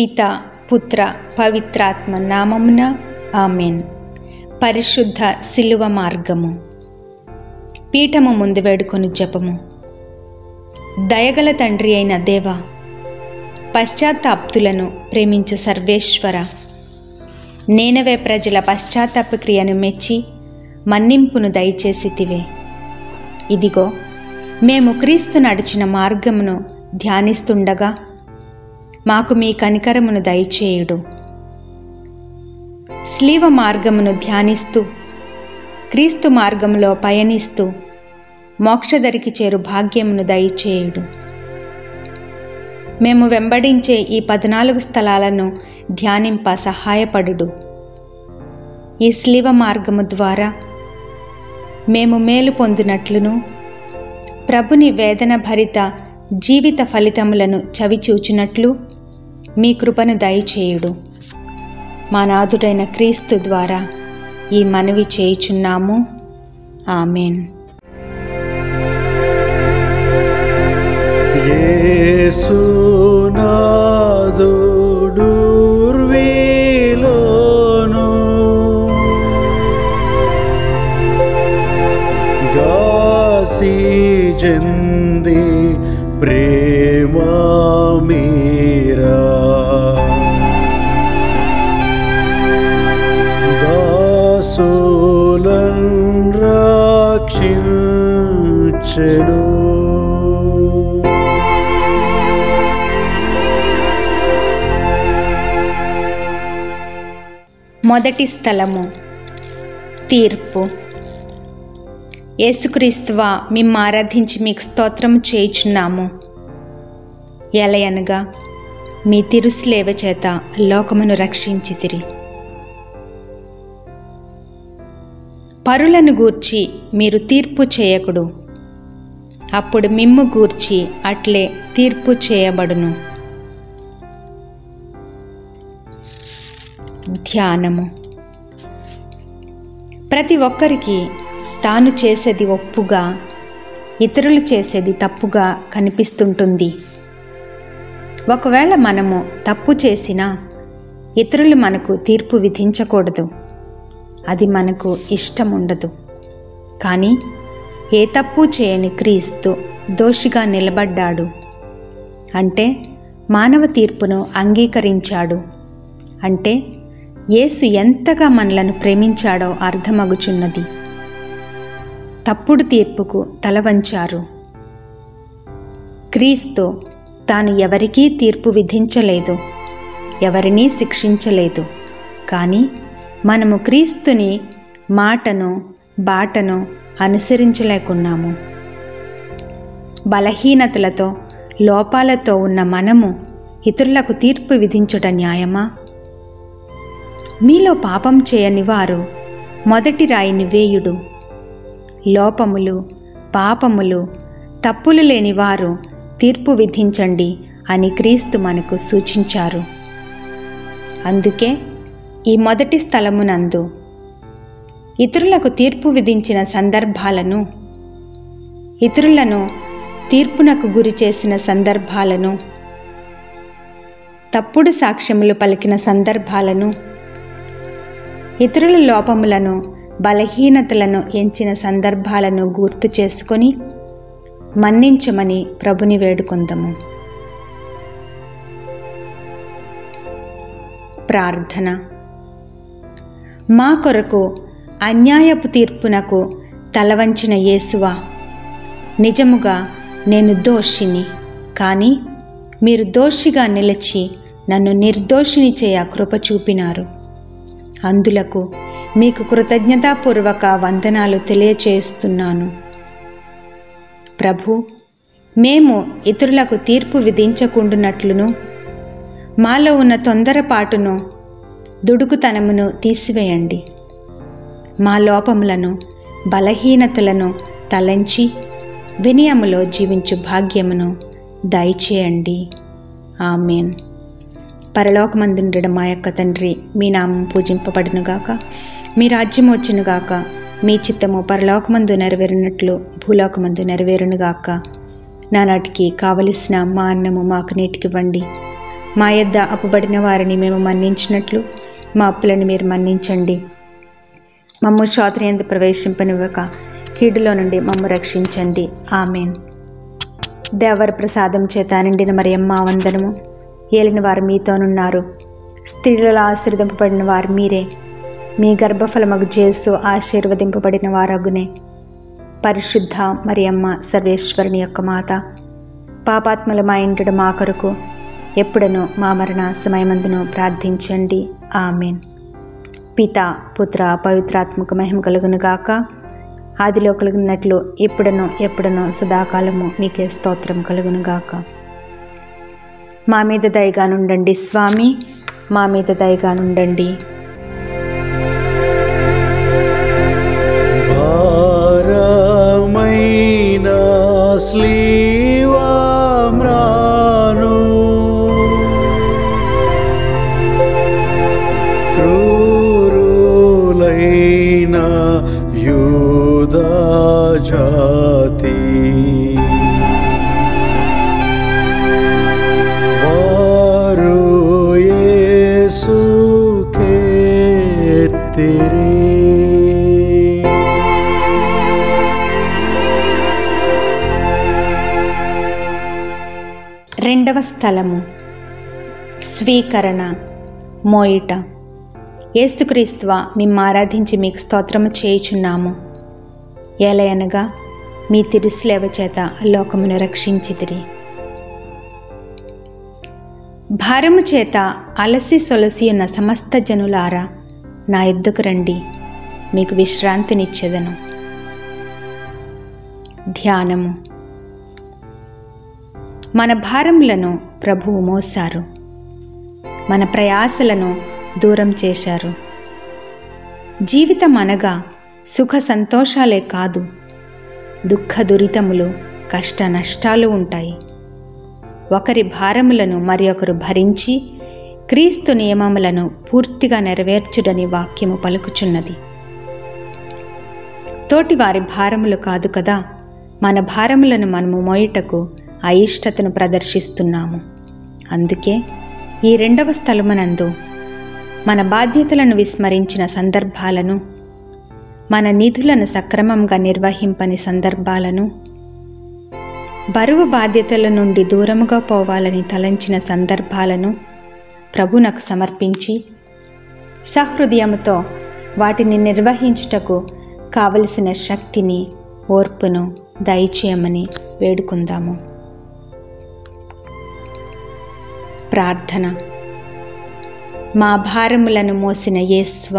పిత పుత్ర పవిత్రాత్మ నామమున ఆమెన్ పరిశుద్ధ శిలువ మార్గము పీఠము ముందు వేడుకొని జపము దయగల తండ్రి అయిన దేవ పశ్చాత్తాప్తులను ప్రేమించు సర్వేశ్వర నేనవే ప్రజల పశ్చాత్తాప క్రియను మెచ్చి మన్నింపును దయచేసితివే ఇదిగో మేము క్రీస్తు నడిచిన మార్గమును ధ్యానిస్తుండగా మాకు మీ కనికరమును దయచేయుడు స్లీవ మార్గమును ధ్యానిస్తూ క్రీస్తు మార్గంలో పయనిస్తూ మోక్షదరికి చేరు భాగ్యమును దయచేయుడు మేము వెంబడించే ఈ పద్నాలుగు స్థలాలను ధ్యానింప సహాయపడుడు ఈ స్లీవ మార్గము ద్వారా మేము మేలు పొందినట్లును ప్రభుని వేదన భరిత జీవిత ఫలితములను చవిచూచినట్లు మీ కృపను దయచేయుడు మా నాథుడైన క్రీస్తు ద్వారా ఈ మనవి చేయుచున్నాము ఆమెన్ యేసునాథుడుర్విలోను గాసి జంది ప్రేమా మీరా దాసులన్ రక్షించెను మొదటి స్థలము తీర్పు యేసుక్రీస్తువా మిమ్మ ఆరాధించి మీకు స్తోత్రం చేయుచున్నాము ఎలయనగా మీ తిరుస్లేవ చేత లోకమును రక్షించితిరి పరులను గూర్చి మీరు తీర్పు చేయకుడు అప్పుడు మిమ్ము గూర్చి అట్లే తీర్పు చేయబడును ధ్యానము ప్రతి ఒక్కరికి తాను చేసేది ఒప్పుగా ఇతరులు చేసేది తప్పుగా కనిపిస్తుంటుంది ఒకవేళ మనము తప్పు చేసినా ఇతరులు మనకు తీర్పు విధించకూడదు అది మనకు ఇష్టం ఉండదు కానీ ఏ తప్పు చేయని క్రీస్తు దోషిగా నిలబడ్డాడు అంటే మానవ తీర్పును అంగీకరించాడు అంటే యేసు ఎంతగా మనలను ప్రేమించాడో అర్థమగుచున్నది తప్పుడు తీర్పుకు తల వంచారు క్రీస్తు తాను ఎవరికీ తీర్పు విధించలేదు ఎవరినీ శిక్షించలేదు కానీ మనము క్రీస్తుని మాటను బాటను అనుసరించలేకున్నాము బలహీనతలతో లోపాలతో ఉన్న మనము ఇతరులకు తీర్పు విధించుట న్యాయమా మీలో పాపం చేయని వారు మొదటి రాయిని వేయుడు లోపములు పాపములు తప్పులు లేని వారు తీర్పు విధించండి అని క్రీస్తు మనకు సూచించారు అందుకే ఈ మొదటి స్థలమునందు ఇతరులకు తీర్పు విధించిన సందర్భాలను ఇతరులను తీర్పునకు గురి చేసిన సందర్భాలను తప్పుడు సాక్ష్యములు పలికిన సందర్భాలను ఇతరుల లోపములను బలహీనతలను ఎంచిన సందర్భాలను గుర్తు చేసుకొని మన్నించమని ప్రభుని వేడుకుందాము ప్రార్థన మా కొరకు అన్యాయపు తీర్పునకు తలవంచిన యేసువా నిజముగా నేను దోషిని కానీ మీరు దోషిగా నిలిచి నన్ను నిర్దోషిని చేయ కృప చూపినారు అందులకు మీకు కృతజ్ఞతాపూర్వక వందనాలు తెలియచేస్తున్నాను ప్రభు మేము ఇతరులకు తీర్పు విధించకుండునట్లును మాలో ఉన్న తొందరపాటును దుడుకుతనమును తీసివేయండి మా లోపములను బలహీనతలను తలంచి వినయములో జీవించు భాగ్యమును దయచేయండి ఆమెన్ పరలోకమందుండడం మా యొక్క తండ్రి మీ నామం పూజింపబడునుగాక మీ రాజ్యం వచ్చునుగాక మీ చిత్తము పరలోకమందు నెరవేరినట్లు భూలోకమందు నెరవేరునుగాక నానాటికి కావలసిన మా అన్నము మాకు నేటికివ్వండి మా యొద్ద అప్పుబడిన వారిని మేము మన్నించినట్లు మా అప్పులను మీరు మన్నించండి మమ్ము శోధన ఎందు ప్రవేశింపనివ్వక కీడులో నుండి మమ్ము రక్షించండి ఆమెన్ దేవర ప్రసాదం చేత నిండిన మరి అమ్మ వందనము ఏలిన వారు మీతోనున్నారు స్త్రీలలో ఆశీర్వదింపబడిన వారు మీరే మీ గర్భఫలమగు జేసు ఆశీర్వదింపబడిన వారగునే పరిశుద్ధ మరి అమ్మ సర్వేశ్వరుని యొక్క మాత పాపాత్మల మా ఇంటి మా కొరకు ఎప్పుడను మా మరణ సమయమందును ప్రార్థించండి ఆమెన్ పిత పుత్ర పవిత్రాత్మక మహిమ కలుగును గాక ఆదిలో కలుగునట్లు ఇప్పుడను ఎప్పుడను సదాకాలము మీకే స్తోత్రం కలుగును గాక మా మీద దయగానుండండి స్వామి మా మీద దయగానుండండి భారమైన స్లీవామ్రాను క్రూరులైన యూదా జాతి వారు యేసుకెత్తిరి రెండవ స్థలము స్వీకరణ మోయిట ఏసుక్రీస్తువ మేము ఆరాధించి మీకు స్తోత్రము చేయుచున్నాము ఏలయనగా మీ తిరుస్లేవ చేత లోకమును రక్షించితిరి భారము చేత అలసి సొలసి ఉన్న సమస్త జనులారా నా ఎద్దుకు రండి మీకు విశ్రాంతినిచ్చేదను ధ్యానము మన భారములను ప్రభువు మోసారు మన ప్రయాసలను దూరం చేశారు జీవితం అనగా సుఖ సంతోషాలే కాదు దుఃఖ దురితములు కష్ట నష్టాలు ఉంటాయి ఒకరి భారములను మరి ఒకరు భరించి క్రీస్తు నియమములను పూర్తిగా నెరవేర్చుడని వాక్యము పలుకుచున్నది తోటి వారి భారములు కాదు కదా మన భారములను మనము మోయుటకు అయిష్టతను ప్రదర్శిస్తున్నాము అందుకే ఈ రెండవ స్థలమునందు మన బాధ్యతలను విస్మరించిన సందర్భాలను మన నిధులను సక్రమంగా నిర్వహింపని సందర్భాలను బరువు బాధ్యతల నుండి దూరముగా పోవాలని తలంచిన సందర్భాలను ప్రభునకు సమర్పించి సహృదయముతో వాటిని నిర్వహించుటకు కావలసిన శక్తిని ఓర్పును దయచేయమని వేడుకుందాము ప్రార్థన మా భారములను మోసిన యేస్వ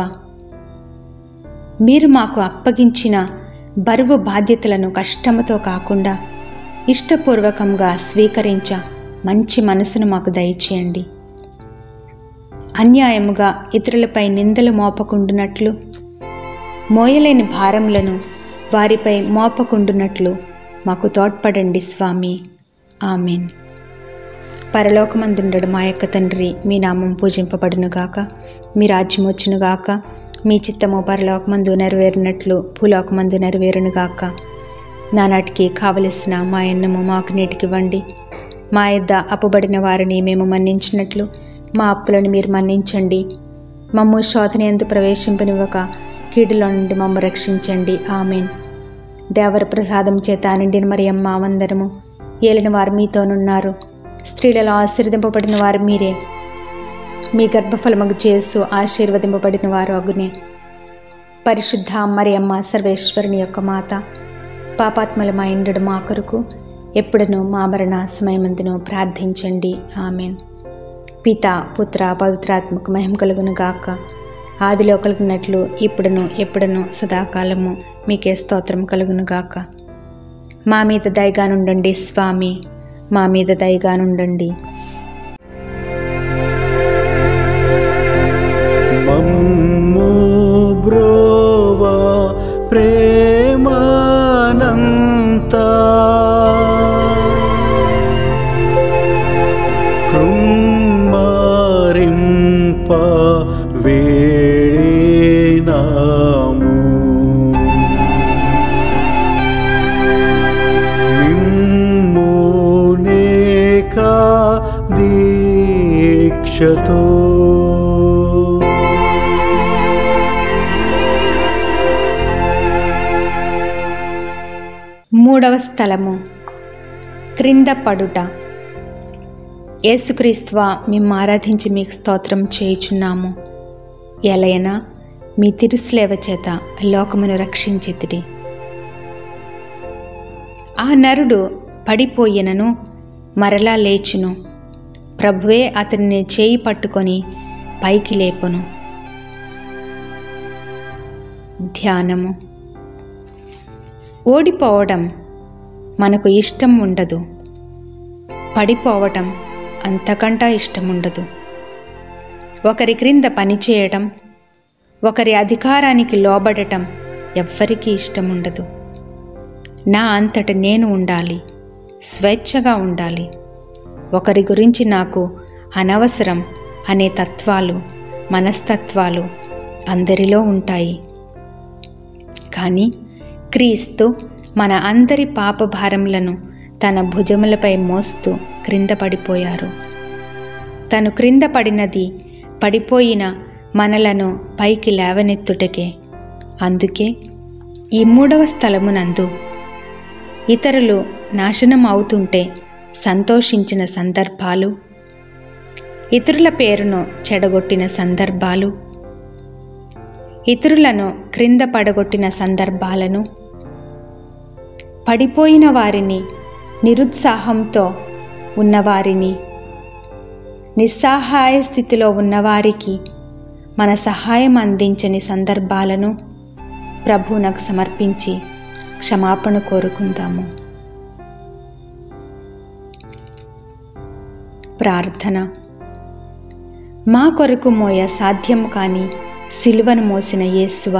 మీరు మాకు అప్పగించిన బరువు బాధ్యతలను కష్టముతో కాకుండా ఇష్టపూర్వకంగా స్వీకరించ మంచి మనసును మాకు దయచేయండి అన్యాయముగా ఇతరులపై నిందలు మోపకుండునట్లు మోయలేని భారములను వారిపై మోపకుండునట్లు మాకు తోడ్పడండి స్వామి ఆమెన్ పరలోకమందుండడు మా యొక్క తండ్రి మీ నామం పూజింపబడునుగాక మీ రాజ్యం వచ్చునుగాక మీ చిత్తము పరలోకమందు నెరవేరినట్లు భూలోకమందు నెరవేరునుగాక నానాటికి కావలసిన మా ఎన్నము మాకు నీటికివ్వండి మా యొద్ద అప్పుబడిన వారిని మేము మన్నించినట్లు మా అప్పులను మీరు మన్నించండి మమ్ము శోధన ఎందు ప్రవేశింపనివ్వక కీడులో నుండి మమ్ము రక్షించండి ఆమెన్ దేవర ప్రసాదం చేత నిండిన మరి అమ్మ వందరము ఏలిన వారు మీతోనున్నారు స్త్రీలలో ఆశీర్వదింపబడిన వారు మీరే మీ గర్భఫలముగు చేసు ఆశీర్వదింపబడిన వారు అగునే పరిశుద్ధ మరి అమ్మ సర్వేశ్వరుని యొక్క మాత పాపాత్మల మా ఇండు మా కొరకు ఎప్పుడను మా మరణ సమయమందును ప్రార్థించండి ఆమెన్ పిత పుత్ర పవిత్రాత్మక మహిమ కలుగును గాక ఆదిలో కలిగినట్లు ఇప్పుడును ఎప్పుడును సదాకాలము మీకే స్తోత్రం కలుగును గాక మా మీద దయగానుండండి స్వామి మా మీద దయగానుండండి మమ్ము బ్రోవా ప్రేమానంత కృంబారింప వేడినాము మిమ్మునేక దీవించి దీక్షతో మూడవ స్థలము క్రింద పడుట యేసుక్రీస్తువా మేము ఆరాధించి మీకు స్తోత్రం చేయుచున్నాము ఎలయనా మీ తిరుస్లేవ చేత లోకమును రక్షించితిరి ఆ నరుడు పడిపోయినను మరలా లేచును ప్రభువే అతనిని చేయి పట్టుకొని పైకి లేపును ధ్యానము ఓడిపోవడం మనకు ఇష్టం ఉండదు పడిపోవటం అంతకంటా ఇష్టం ఉండదు ఒకరి క్రింద పనిచేయటం ఒకరి అధికారానికి లోబడటం ఎవ్వరికీ ఇష్టం ఉండదు నా అంతట నేను ఉండాలి స్వేచ్ఛగా ఉండాలి ఒకరి గురించి నాకు అనవసరం అనే తత్వాలు మనస్తత్వాలు అందరిలో ఉంటాయి కానీ క్రీస్తు మన అందరి పాపభారములను తన భుజములపై మోస్తూ క్రింద పడిపోయారు తను క్రింద పడినది పడిపోయిన మనలను పైకి లేవనెత్తుటకే అందుకే ఈ మూడవ స్థలమునందు ఇతరులు నాశనం అవుతుంటే సంతోషించిన సందర్భాలు ఇతరుల పేరును చెడగొట్టిన సందర్భాలు ఇతరులను క్రింద పడగొట్టిన సందర్భాలను పడిపోయిన వారిని నిరుత్సాహంతో ఉన్నవారిని నిస్సహాయ స్థితిలో ఉన్నవారికి మన సహాయం అందించని సందర్భాలను ప్రభువునకు సమర్పించి క్షమాపణ కోరుకుందాము ప్రార్థన మా కొరకు మోయ సాధ్యము కాని సిలువను మోసిన యేసువ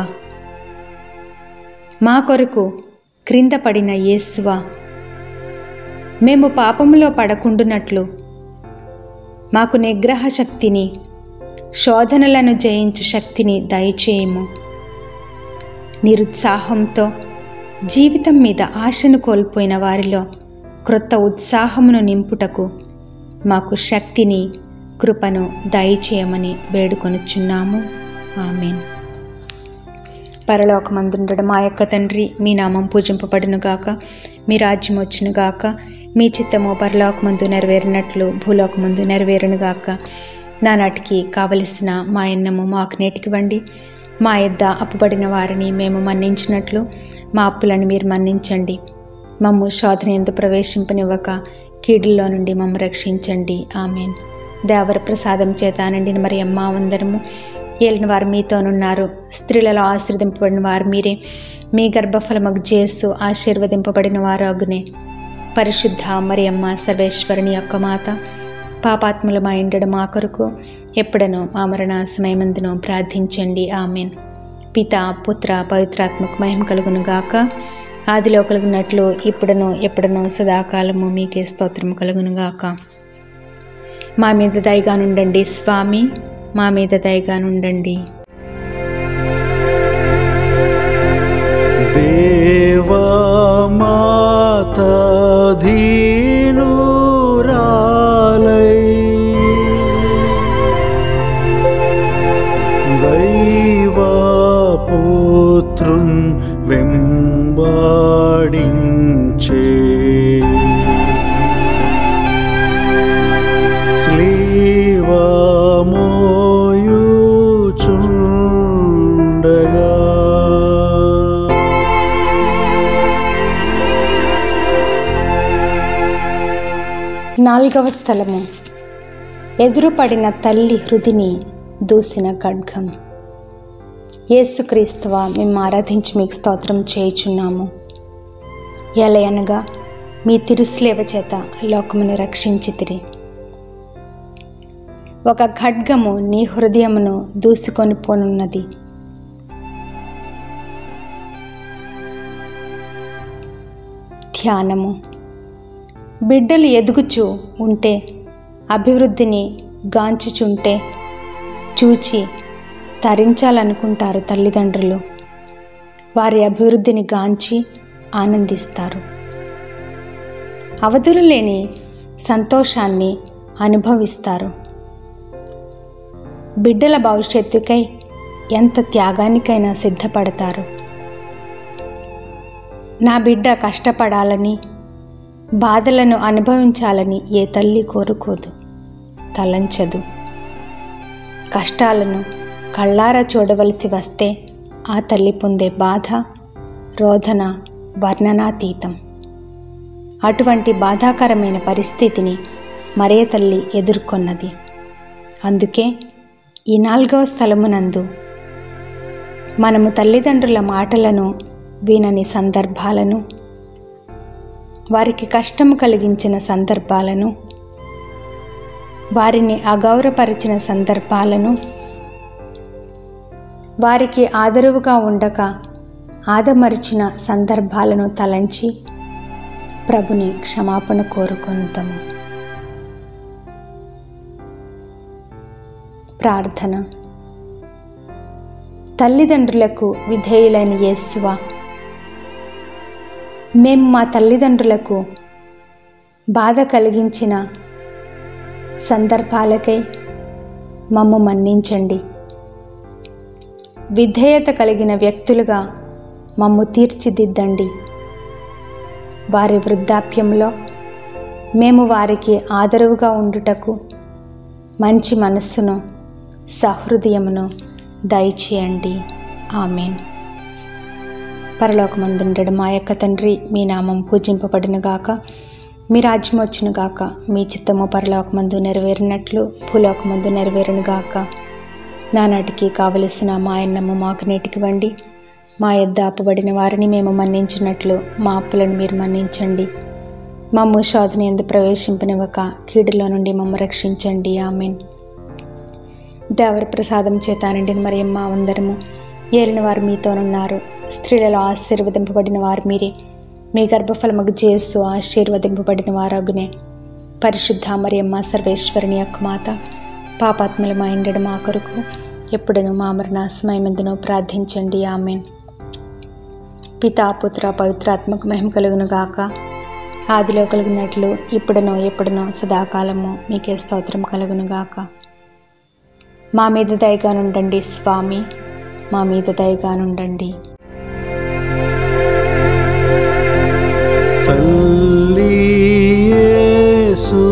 మా కొరకు క్రింద పడిన యేసువ మేము పాపములో పడకుండునట్లు మాకు నిగ్రహ శక్తిని శోధనలను జయించు శక్తిని దయచేయము నిరుత్సాహంతో జీవితం మీద ఆశను కోల్పోయిన వారిలో క్రొత్త ఉత్సాహమును నింపుటకు మాకు శక్తిని కృపను దయచేయమని వేడుకొనుచున్నాము ఆమెన్ పరలోకమందుండడం మా యొక్క తండ్రి మీ నామం పూజింపబడును గాక మీ రాజ్యం వచ్చును గాక మీ చిత్తము పరలోకమందు నెరవేరినట్లు భూలోకమందు నెరవేరును గాక నానాటికి కావలసిన మా ఎన్నము మాకు నేటికివ్వండి మా యొద్ద అప్పుబడిన వారిని మేము మన్నించినట్లు మా అప్పులను మీరు మన్నించండి మమ్ము శోధన ఎందు ప్రవేశింపనివ్వక కీడుల్లో నుండి మమ్మ రక్షించండి ఆమెన్ దేవర ప్రసాదం చేత నిండిన మరి అమ్మ వందరము ఏలిన వారు మీతోనున్నారు స్త్రీలలో ఆశీర్వదింపబడిన వారు మీరే మీ గర్భఫలమగు జేసు ఆశీర్వదింపబడిన వారు అగునే పరిశుద్ధ మరి అమ్మ సర్వేశ్వరుని యొక్క మాత పాపాత్ముల మా ఇండడు మా కొరకు ఎప్పుడనో మా మరణ సమయమందును ప్రార్థించండి ఆమెన్ పిత పుత్ర పవిత్రాత్మకు మహిమ కలుగును గాక ఆదిలో కలుగునట్లు ఇప్పుడును ఎప్పుడనో సదాకాలము మీకే స్తోత్రము కలుగును గాక మా మీద దయగా నుండండి స్వామి మా మీద దయగా నుండండి దేవా మాత ధీనురాలై దైవా పుత్రున్ వెంబాడించే స్లీవమోయుచుండగా నాలుగవ స్థలము ఎదురుపడిన తల్లి హృదిని దూసిన ఖడ్గం యేసుక్రీస్తువా మేము ఆరాధించి మీకు స్తోత్రం చేయుచున్నాము ఎలయనగా మీ తిరుస్లేవ చేత లోకమును రక్షించితిరి ఒక ఖడ్గము నీ హృదయమును దూసుకొని పోనున్నది ధ్యానము బిడ్డలు ఎదుగుచూ ఉంటే అభివృద్ధిని గాంచుచుంటే చూచి తరించాలనుకుంటారు తల్లిదండ్రులు వారి అభివృద్ధిని గాంచి ఆనందిస్తారు అవధులు లేని సంతోషాన్ని అనుభవిస్తారు బిడ్డల భవిష్యత్తుకై ఎంత త్యాగానికైనా సిద్ధపడతారు నా బిడ్డ కష్టపడాలని బాధలను అనుభవించాలని ఏ తల్లి కోరుకోదు తలంచదు కష్టాలను కళ్ళారా చూడవలసి వస్తే ఆ తల్లి పొందే బాధ రోధన వర్ణనాతీతం అటువంటి బాధాకరమైన పరిస్థితిని మరే తల్లి ఎదుర్కొన్నది అందుకే ఈ నాలుగవ స్థలమునందు మనము తల్లిదండ్రుల మాటలను వినని సందర్భాలను వారికి కష్టము కలిగించిన సందర్భాలను వారిని అగౌరవపరిచిన సందర్భాలను వారికి ఆదరువుగా ఉండక ఆదమరిచిన సందర్భాలను తలంచి ప్రభుని క్షమాపణ కోరుకుంటాము ప్రార్థన తల్లిదండ్రులకు విధేయులైన యేసువ మేము మా తల్లిదండ్రులకు బాధ కలిగించిన సందర్భాలకై మమ్ము మన్నించండి విధేయత కలిగిన వ్యక్తులుగా మమ్ము తీర్చిదిద్దండి వారి వృద్ధాప్యంలో మేము వారికి ఆదరవుగా ఉండుటకు మంచి మనస్సును సహృదయమును దయచేయండి ఆమెన్ పరలోకమందుండడు మా యొక్క తండ్రి మీ నామం పూజింపబడిన గాక మీ రాజ్యం వచ్చిన గాక మీ చిత్తము పరలోకమందు నెరవేరినట్లు భూలోకమందు నెరవేరును గాక నానాటికి కావలసిన మా అన్నము మాకు నేటికివ్వండి మా యొద్ద అప్పబడిన వారిని మేము మన్నించినట్లు మా అప్పులను మీరు మన్నించండి మమ్ము శోధన ఎందు ప్రవేశింపనివ్వక కీడులో నుండి మమ్మ రక్షించండి ఆమెన్ దేవర ప్రసాదం చేత నిండిన మరియమ్మ అందరము ఏలిన వారు మీతోనున్నారు స్త్రీలలో ఆశీర్వదింపబడిన వారు మీరే మీ గర్భఫలముకు చేసు ఆశీర్వదింపబడిన వారగునే పరిశుద్ధ మరియమ్మ సర్వేశ్వరుని యొక్క మాత పాపాత్మల మా ఇండడు మా కొరకు ఎప్పుడును మా మరణ సమయమందును ప్రార్థించండి ఆమెన్ పితా పుత్ర పవిత్రాత్మక మహిమ కలుగును గాక ఆదిలో కలిగినట్లు ఇప్పుడునో ఎప్పుడునో సదాకాలము మీకే స్తోత్రం కలుగును గాక మా మీద దయగానుండండి స్వామి మా మీద దయగానుండండి తల్లి యేసు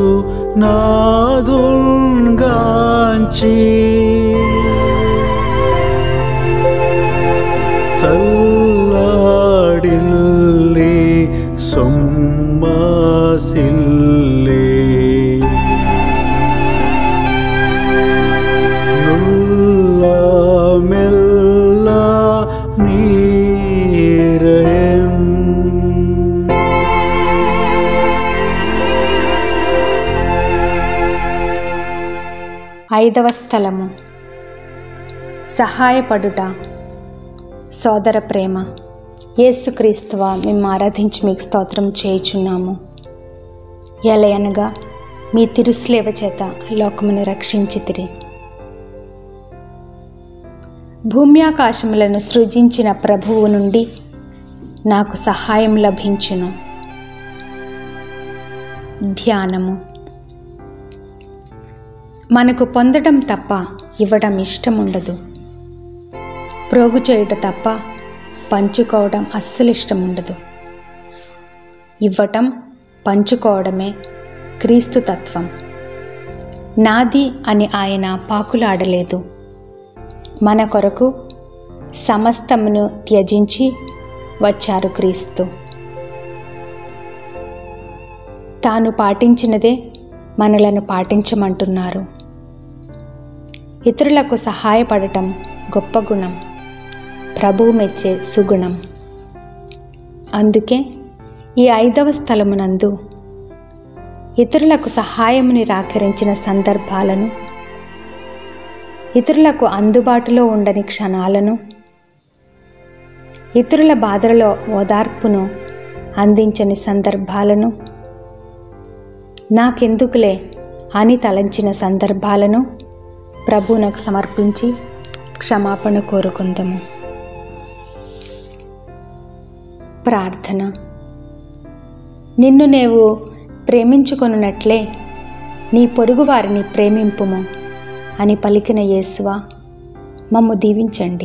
నాదుంగాంచి తల్లాడిల్లి సొమ్మసిల్లే నుల్ల మెల్ల నీరయన్ ఐదవ స్థలము సహాయపడుట సోదర ప్రేమ యేసుక్రీస్తువ మేము ఆరాధించి మీకు స్తోత్రం చేయుచున్నాము ఎలయనగా మీ తిరుస్లేవ చేత లోకమును రక్షించితిరి భూమ్యాకాశములను సృజించిన ప్రభువు నుండి నాకు సహాయం లభించును ధ్యానము మనకు పొందడం తప్ప ఇవ్వడం ఇష్టం ఉండదు ప్రోగు చేయుట తప్ప పంచుకోవడం అస్సలు ఇష్టం ఉండదు ఇవ్వటం పంచుకోవడమే క్రీస్తు తత్వం నాది అని ఆయన పాకులాడలేదు మన కొరకు సమస్తమును త్యజించి వచ్చారు క్రీస్తు తాను పాటించినదే మనలను పాటించమంటున్నారు ఇతరులకు సహాయపడటం గొప్ప గుణం ప్రభువు మెచ్చే సుగుణం అందుకే ఈ ఐదవ స్థలమునందు ఇతరులకు సహాయము నిరాకరించిన సందర్భాలను ఇతరులకు అందుబాటులో ఉండని క్షణాలను ఇతరుల బాధలలో ఓదార్పును అందించని సందర్భాలను నాకెందుకులే అని తలంచిన సందర్భాలను ప్రభువునకు సమర్పించి క్షమాపణ కోరుకుందాము ప్రార్థన నిన్ను నీవు ప్రేమించుకొనున్నట్లే నీ పొరుగు వారిని ప్రేమింపుము అని పలికిన యేసువా మమ్ము దీవించండి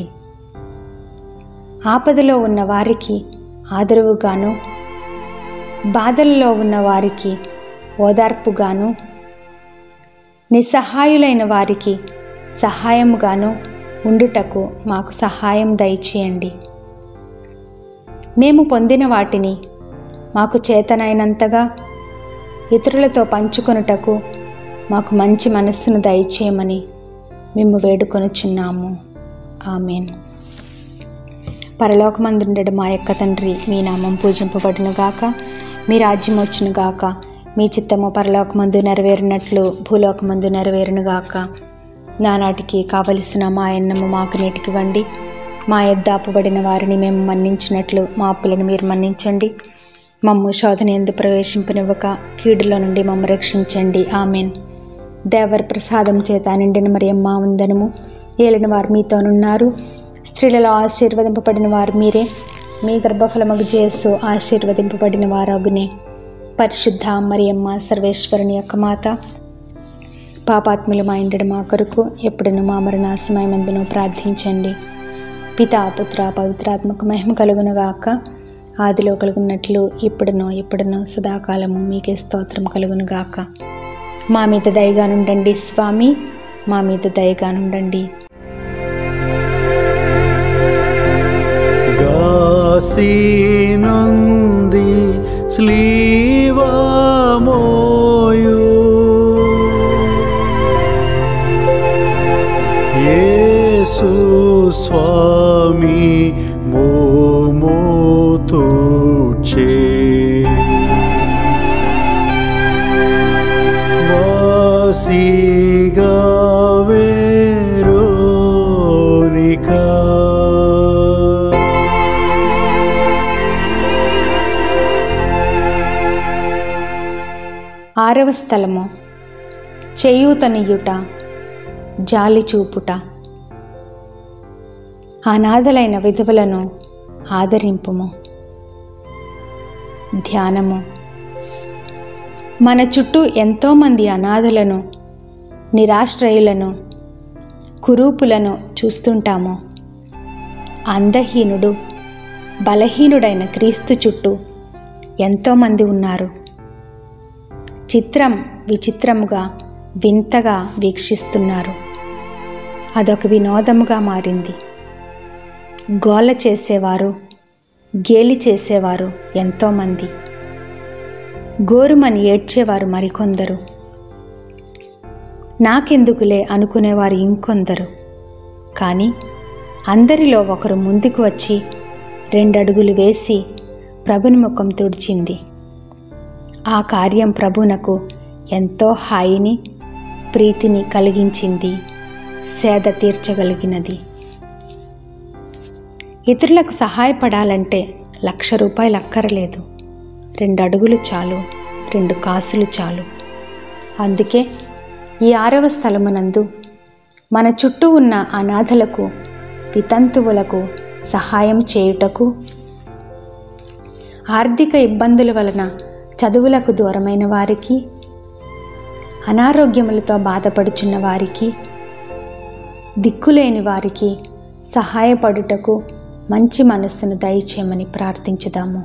ఆపదలో ఉన్న వారికి ఆదరవుగాను బాధల్లో ఉన్న వారికి ఓదార్పుగాను నిస్సహాయులైన వారికి సహాయముగాను ఉండుటకు మాకు సహాయం దయచేయండి మేము పొందిన వాటిని మాకు చేతనైనంతగా ఇతరులతో పంచుకొనుటకు మాకు మంచి మనస్సును దయచేయమని మేము వేడుకొనుచున్నాము ఆమెన్ పరలోకమందుండడు మా యొక్క తండ్రి మీ నామం పూజింపబడును గాక మీ రాజ్యం వచ్చును గాక మీ చిత్తము పరలోకమందు నెరవేరినట్లు భూలోకమందు నెరవేరును గాక నానాటికి కావలసిన మా అన్నము మాకు నేటికివ్వండి మా యొద్ద అప్పుబడిన వారిని మేము మన్నించినట్లు మా అప్పులను మీరు మన్నించండి మమ్ము శోధన ఎందు ప్రవేశింపనివ్వక కీడులో నుండి మమ్మ రక్షించండి ఆమెన్ దేవర ప్రసాదం చేత నిండిన మరి అమ్మ ఉందనము ఏలిన వారు మీతోనున్నారు స్త్రీలలో ఆశీర్వదింపబడిన వారు మీరే మీ గర్భఫలమగు చేసు ఆశీర్వదింపబడిన వారగునే పరిశుద్ధ మరియమ్మ సర్వేశ్వరుని యొక్క మాత పాపాత్ములు మా ఇంటి మా కొరకు ఎప్పుడును మా మరణాసమయమందును ప్రార్థించండి పితా పుత్ర పవిత్రాత్మక మహిమ కలుగునుగాక ఆదిలో కలుగున్నట్లు ఇప్పుడునో ఎప్పుడునో సదాకాలము మీకే స్తోత్రం కలుగునుగాక మా మీద దయగానుండండి స్వామి మా మీద దయగానుండండి గాసినుంది స్లీవమోయు యేసు స్వామి మోమోతుచే వాసిగా వేరోనికా ఆరవ స్థలము చేయూతనియుట జాలి చూపుట అనాథలైన విధవులను ఆదరింపుము ధ్యానము మన చుట్టూ ఎంతోమంది అనాథలను నిరాశ్రయులను కురూపులను చూస్తుంటాము అందహీనుడు బలహీనుడైన క్రీస్తు చుట్టూ ఎంతోమంది ఉన్నారు చిత్రం విచిత్రముగా వింతగా వీక్షిస్తున్నారు అదొక వినోదముగా మారింది గోల చేసేవారు గేలి చేసేవారు ఎంతోమంది గోరుమని ఏడ్చేవారు మరికొందరు నాకెందుకులే అనుకునేవారు ఇంకొందరు కానీ అందరిలో ఒకరు ముందుకు వచ్చి రెండడుగులు వేసి ప్రభుని ముఖం తుడిచింది ఆ కార్యం ప్రభునకు ఎంతో హాయిని ప్రీతిని కలిగించింది సేద తీర్చగలిగినది ఇతరులకు సహాయపడాలంటే లక్ష రూపాయలు అక్కరలేదు రెండు అడుగులు చాలు రెండు కాసులు చాలు అందుకే ఈ ఆరవ స్థలమునందు మన చుట్టూ ఉన్న అనాథలకు వితంతువులకు సహాయం చేయుటకు ఆర్థిక ఇబ్బందుల వలన చదువులకు దూరమైన వారికి అనారోగ్యములతో బాధపడుచున్న వారికి దిక్కులేని వారికి సహాయపడుటకు మంచి మనస్సును దయచేయమని ప్రార్థించుదాము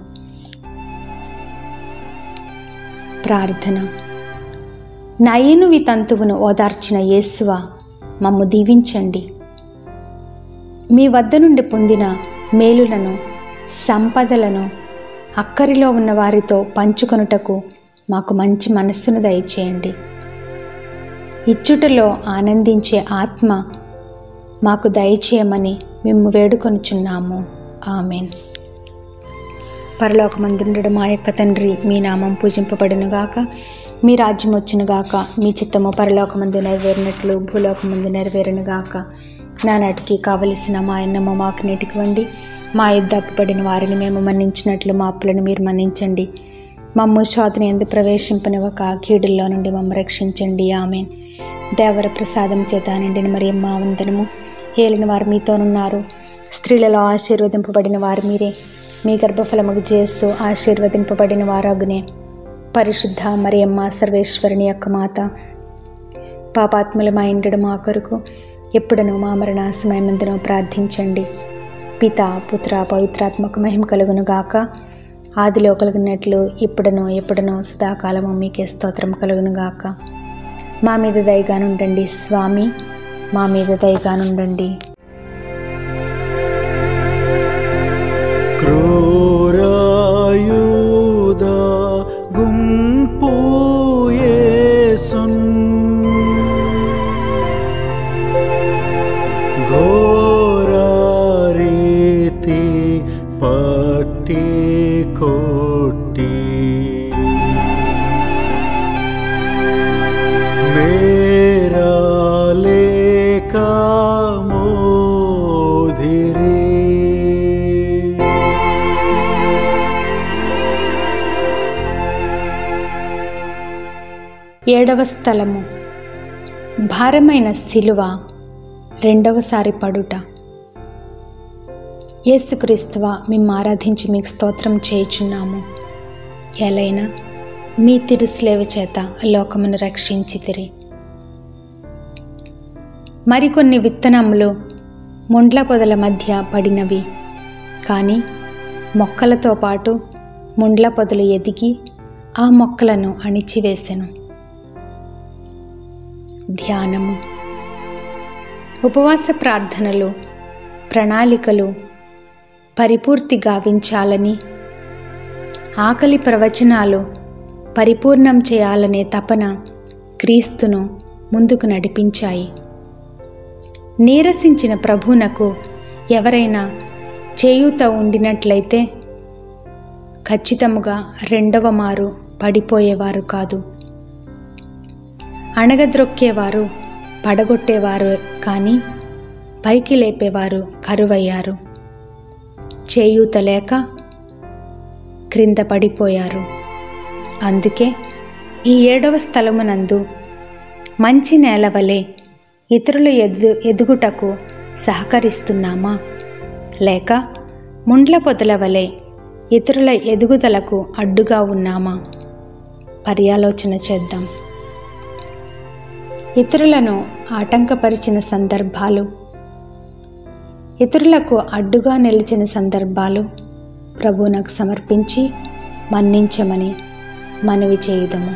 ప్రార్థన నయను వితంతువును ఓదార్చిన యేసువ మమ్ము దీవించండి మీ వద్ద నుండి పొందిన మేలులను సంపదలను అక్కరిలో ఉన్న వారితో పంచుకొనుటకు మాకు మంచి మనస్సును దయచేయండి ఇచ్చుటలో ఆనందించే ఆత్మ మాకు దయచేయమని మేము వేడుకొనుచున్నాము ఆమెన్ పరలోకమందుండడు మా యొక్క తండ్రి మీ నామం పూజింపబడునుగాక మీ రాజ్యం వచ్చునుగాక మీ చిత్తము పరలోకమందు నెరవేరినట్లు భూలోకమందు నెరవేరునుగాక నానాటికి కావలసిన మా అన్నము మాకు నేటికివ్వండి మా యుద్ధ అప్పుపడిన వారిని మేము మన్నించినట్లు మా అప్పులను మీరు మన్నించండి మమ్ము శోధన ఎందు ప్రవేశింపనివ్వక కీడుల్లో నుండి మమ్మ రక్షించండి ఆమె దేవర ప్రసాదం చేత నిండిన మరి మా వందనము ఏలిన వారు మీతోనున్నారు స్త్రీలలో ఆశీర్వదింపబడిన వారు మీరే మీ గర్భఫలముకు చేస్తూ ఆశీర్వదింపబడిన వారగునే పరిశుద్ధ మరియమ్మ సర్వేశ్వరుని యొక్క మాత పాపాత్ములమై ఉండడు మా కొరకు ఎప్పుడను మా మరణ సమయమందును ప్రార్థించండి పిత పుత్ర పవిత్రాత్మక మహిమ కలుగును గాక ఆదిలో కలుగునట్లు ఇప్పుడను ఎప్పుడను సదాకాలము మీకే స్తోత్రం కలుగును గాక మా మీద దయగానుండండి స్వామి మా మీద దయగానుండండి క్రూరాయుధ గుంపు యేసున్ ఘోరారీతి పట్టి కొట్టి మేరా లేక మోధిరి ఏడవ స్థలము భారమైన శిలువ రెండవసారి పడుట యేసుక్రీస్తువ మేము ఆరాధించి మీకు స్తోత్రం చేయుచున్నాము ఎలైనా మీ తిరుస్లేవ చేత లోకమును రక్షించితిరి మరికొన్ని విత్తనములు ముండ్ల పొదల మధ్య పడినవి కానీ మొక్కలతో పాటు ముండ్ల పొదలు ఎదిగి ఆ మొక్కలను అణిచివేసెను ధ్యానము ఉపవాస ప్రార్థనలు ప్రణాళికలు పరిపూర్తి గావించాలని ఆకలి ప్రవచనాలు పరిపూర్ణం చేయాలనే తపన క్రీస్తును ముందుకు నడిపించాయి నీరసించిన ప్రభువునకు ఎవరైనా చేయూత ఉండినట్లయితే ఖచ్చితముగా రెండవ మారు పడిపోయేవారు కాదు అణగద్రొక్కేవారు పడగొట్టేవారు కానీ పైకి లేపేవారు కరువయ్యారు చేయూత లేక క్రింద పడిపోయారు అందుకే ఈ ఏడవ స్థలమునందు మంచి నేల వలె ఇతరుల ఎదు ఎదుగుటకు సహకరిస్తున్నామా లేక ముండ్ల పొదల వలె ఇతరుల ఎదుగుదలకు అడ్డుగా ఉన్నామా పర్యాలోచన చేద్దాం ఇతరులను ఆటంకపరిచిన సందర్భాలు ఇతరులకు అడ్డుగా నిలిచిన సందర్భాలు ప్రభువునకు సమర్పించి మన్నించమని మనవి చేయుదము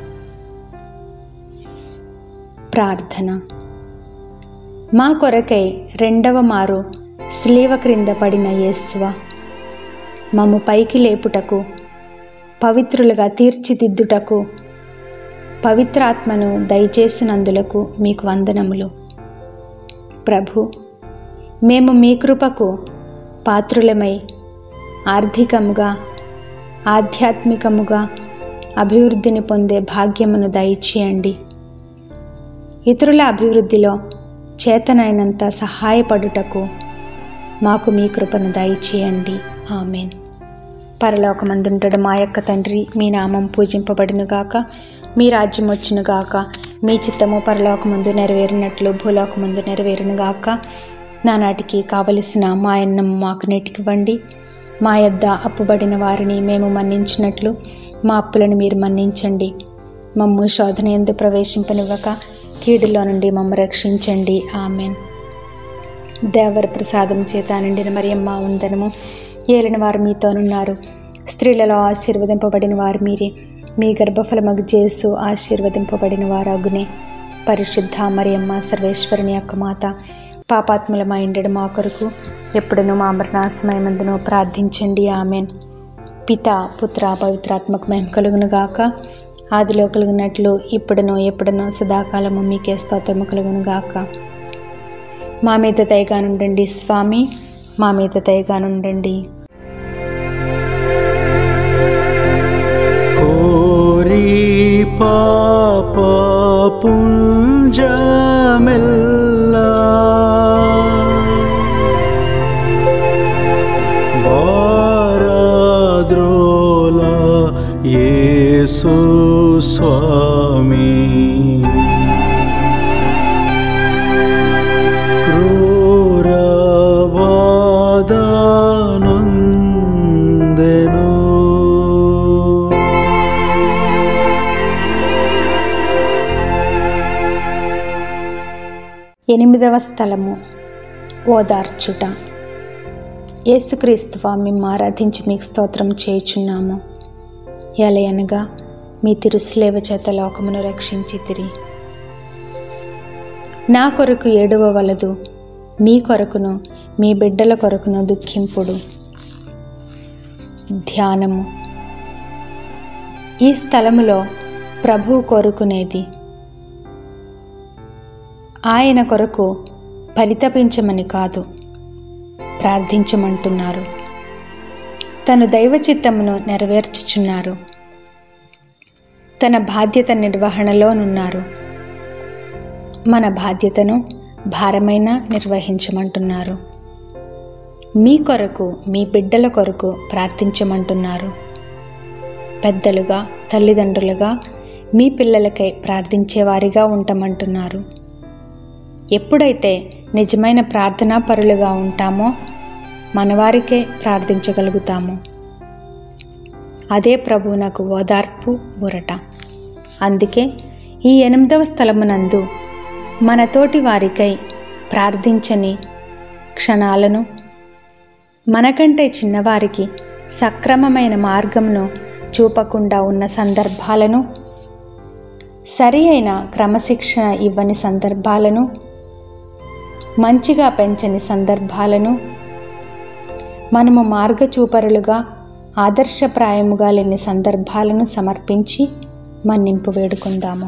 ప్రార్థన మా కొరకై రెండవ మారు స్లీవ క్రింద పడిన యేస్వ మమ్ము పైకి లేపుటకు పవిత్రులుగా తీర్చిదిద్దుటకు పవిత్రాత్మను దయచేసినందులకు మీకు వందనములు ప్రభు మేము మీ కృపకు పాత్రులమై ఆర్థికముగా ఆధ్యాత్మికముగా అభివృద్ధిని పొందే భాగ్యమును దయచేయండి ఇతరుల అభివృద్ధిలో చేతనైనంత సహాయపడుటకు మాకు మీ కృపను దయచేయండి ఆమెన్ పరలోకమందుంటడు మా యొక్క తండ్రి మీ నామం పూజింపబడినగాక మీ రాజ్యం వచ్చునుగాక మీ చిత్తము పరలోకమందు నెరవేరినట్లు భూలోకమందు నెరవేరునుగాక నానాటికి కావలసిన మా అన్నం మాకు నెటికివ్వండి మా యొద్ద అప్పుబడిన వారిని మేము మన్నించినట్లు మా అప్పులను మీరు మన్నించండి మమ్ము శోధన ఎందు ప్రవేశింపనివ్వక కీడులో నుండి మమ్మ రక్షించండి ఆమెన్ దేవర ప్రసాదం చేత నిండిన మరియమ్మ ఉందనము ఏలిన వారు మీతోనున్నారు స్త్రీలలో ఆశీర్వదింపబడిన వారు మీరే మీ గర్భఫలమగు జేసు ఆశీర్వదింపబడిన వారగునే పరిశుద్ధ మరియమ్మ సర్వేశ్వరుని యొక్క మాత పాపాత్ములమై ఉండడు మా కొరకు ఎప్పుడునూ మా మరణాసమయమందును ప్రార్థించండి ఆమెన్ పిత పుత్ర పవిత్రాత్మక మహిమ కలుగును గాక ఆదిలో కలుగునట్లు ఇప్పుడునో ఎప్పుడునో సదాకాలము మీకే స్తోత్రము కలుగును గాక మా మీద దయగానుండండి స్వామి మా మీద దయగానుండండి కోరి పాప పుంజమెల్ల వారాద్రోల యేసు స్వామి క్రూరవాదానందెను ఎనిమిదవ స్థలము ఓదార్చుట యేసుక్రీస్తువా మేము ఆరాధించి మీకు స్తోత్రం చేయుచున్నాము ఎలయనగా మీ తిరుస్లేవ చేత లోకమును రక్షించి తిరి నా కొరకు ఏడువ వలదు మీ కొరకును మీ బిడ్డల కొరకును దుఃఖింపుడు ధ్యానము ఈ స్థలములో ప్రభువు కోరుకునేది ఆయన కొరకు పరితపించమని కాదు ప్రార్థించమంటున్నారు తను దైవ చిత్తమును నెరవేర్చుచున్నారు తన బాధ్యత నిర్వహణలోనున్నారు మన బాధ్యతను భారమైన నిర్వహించమంటున్నారు మీ కొరకు మీ బిడ్డల కొరకు ప్రార్థించమంటున్నారు పెద్దలుగా తల్లిదండ్రులుగా మీ పిల్లలకై ప్రార్థించేవారిగా ఉండమంటున్నారు ఎప్పుడైతే నిజమైన ప్రార్థనా పరులుగా ఉంటామో మనవారికే ప్రార్థించగలుగుతాము అదే ప్రభు నాకు ఓదార్పు ఊరట అందుకే ఈ ఎనిమిదవ స్థలమునందు మనతోటి వారికై ప్రార్థించని క్షణాలను మనకంటే చిన్నవారికి సక్రమమైన మార్గమును చూపకుండా ఉన్న సందర్భాలను సరి అయిన క్రమశిక్షణ ఇవ్వని సందర్భాలను మంచిగా పెంచని సందర్భాలను మనము మార్గచూపరులుగా ఆదర్శప్రాయముగా లేని సందర్భాలను సమర్పించి మన్నింపు వేడుకుందాము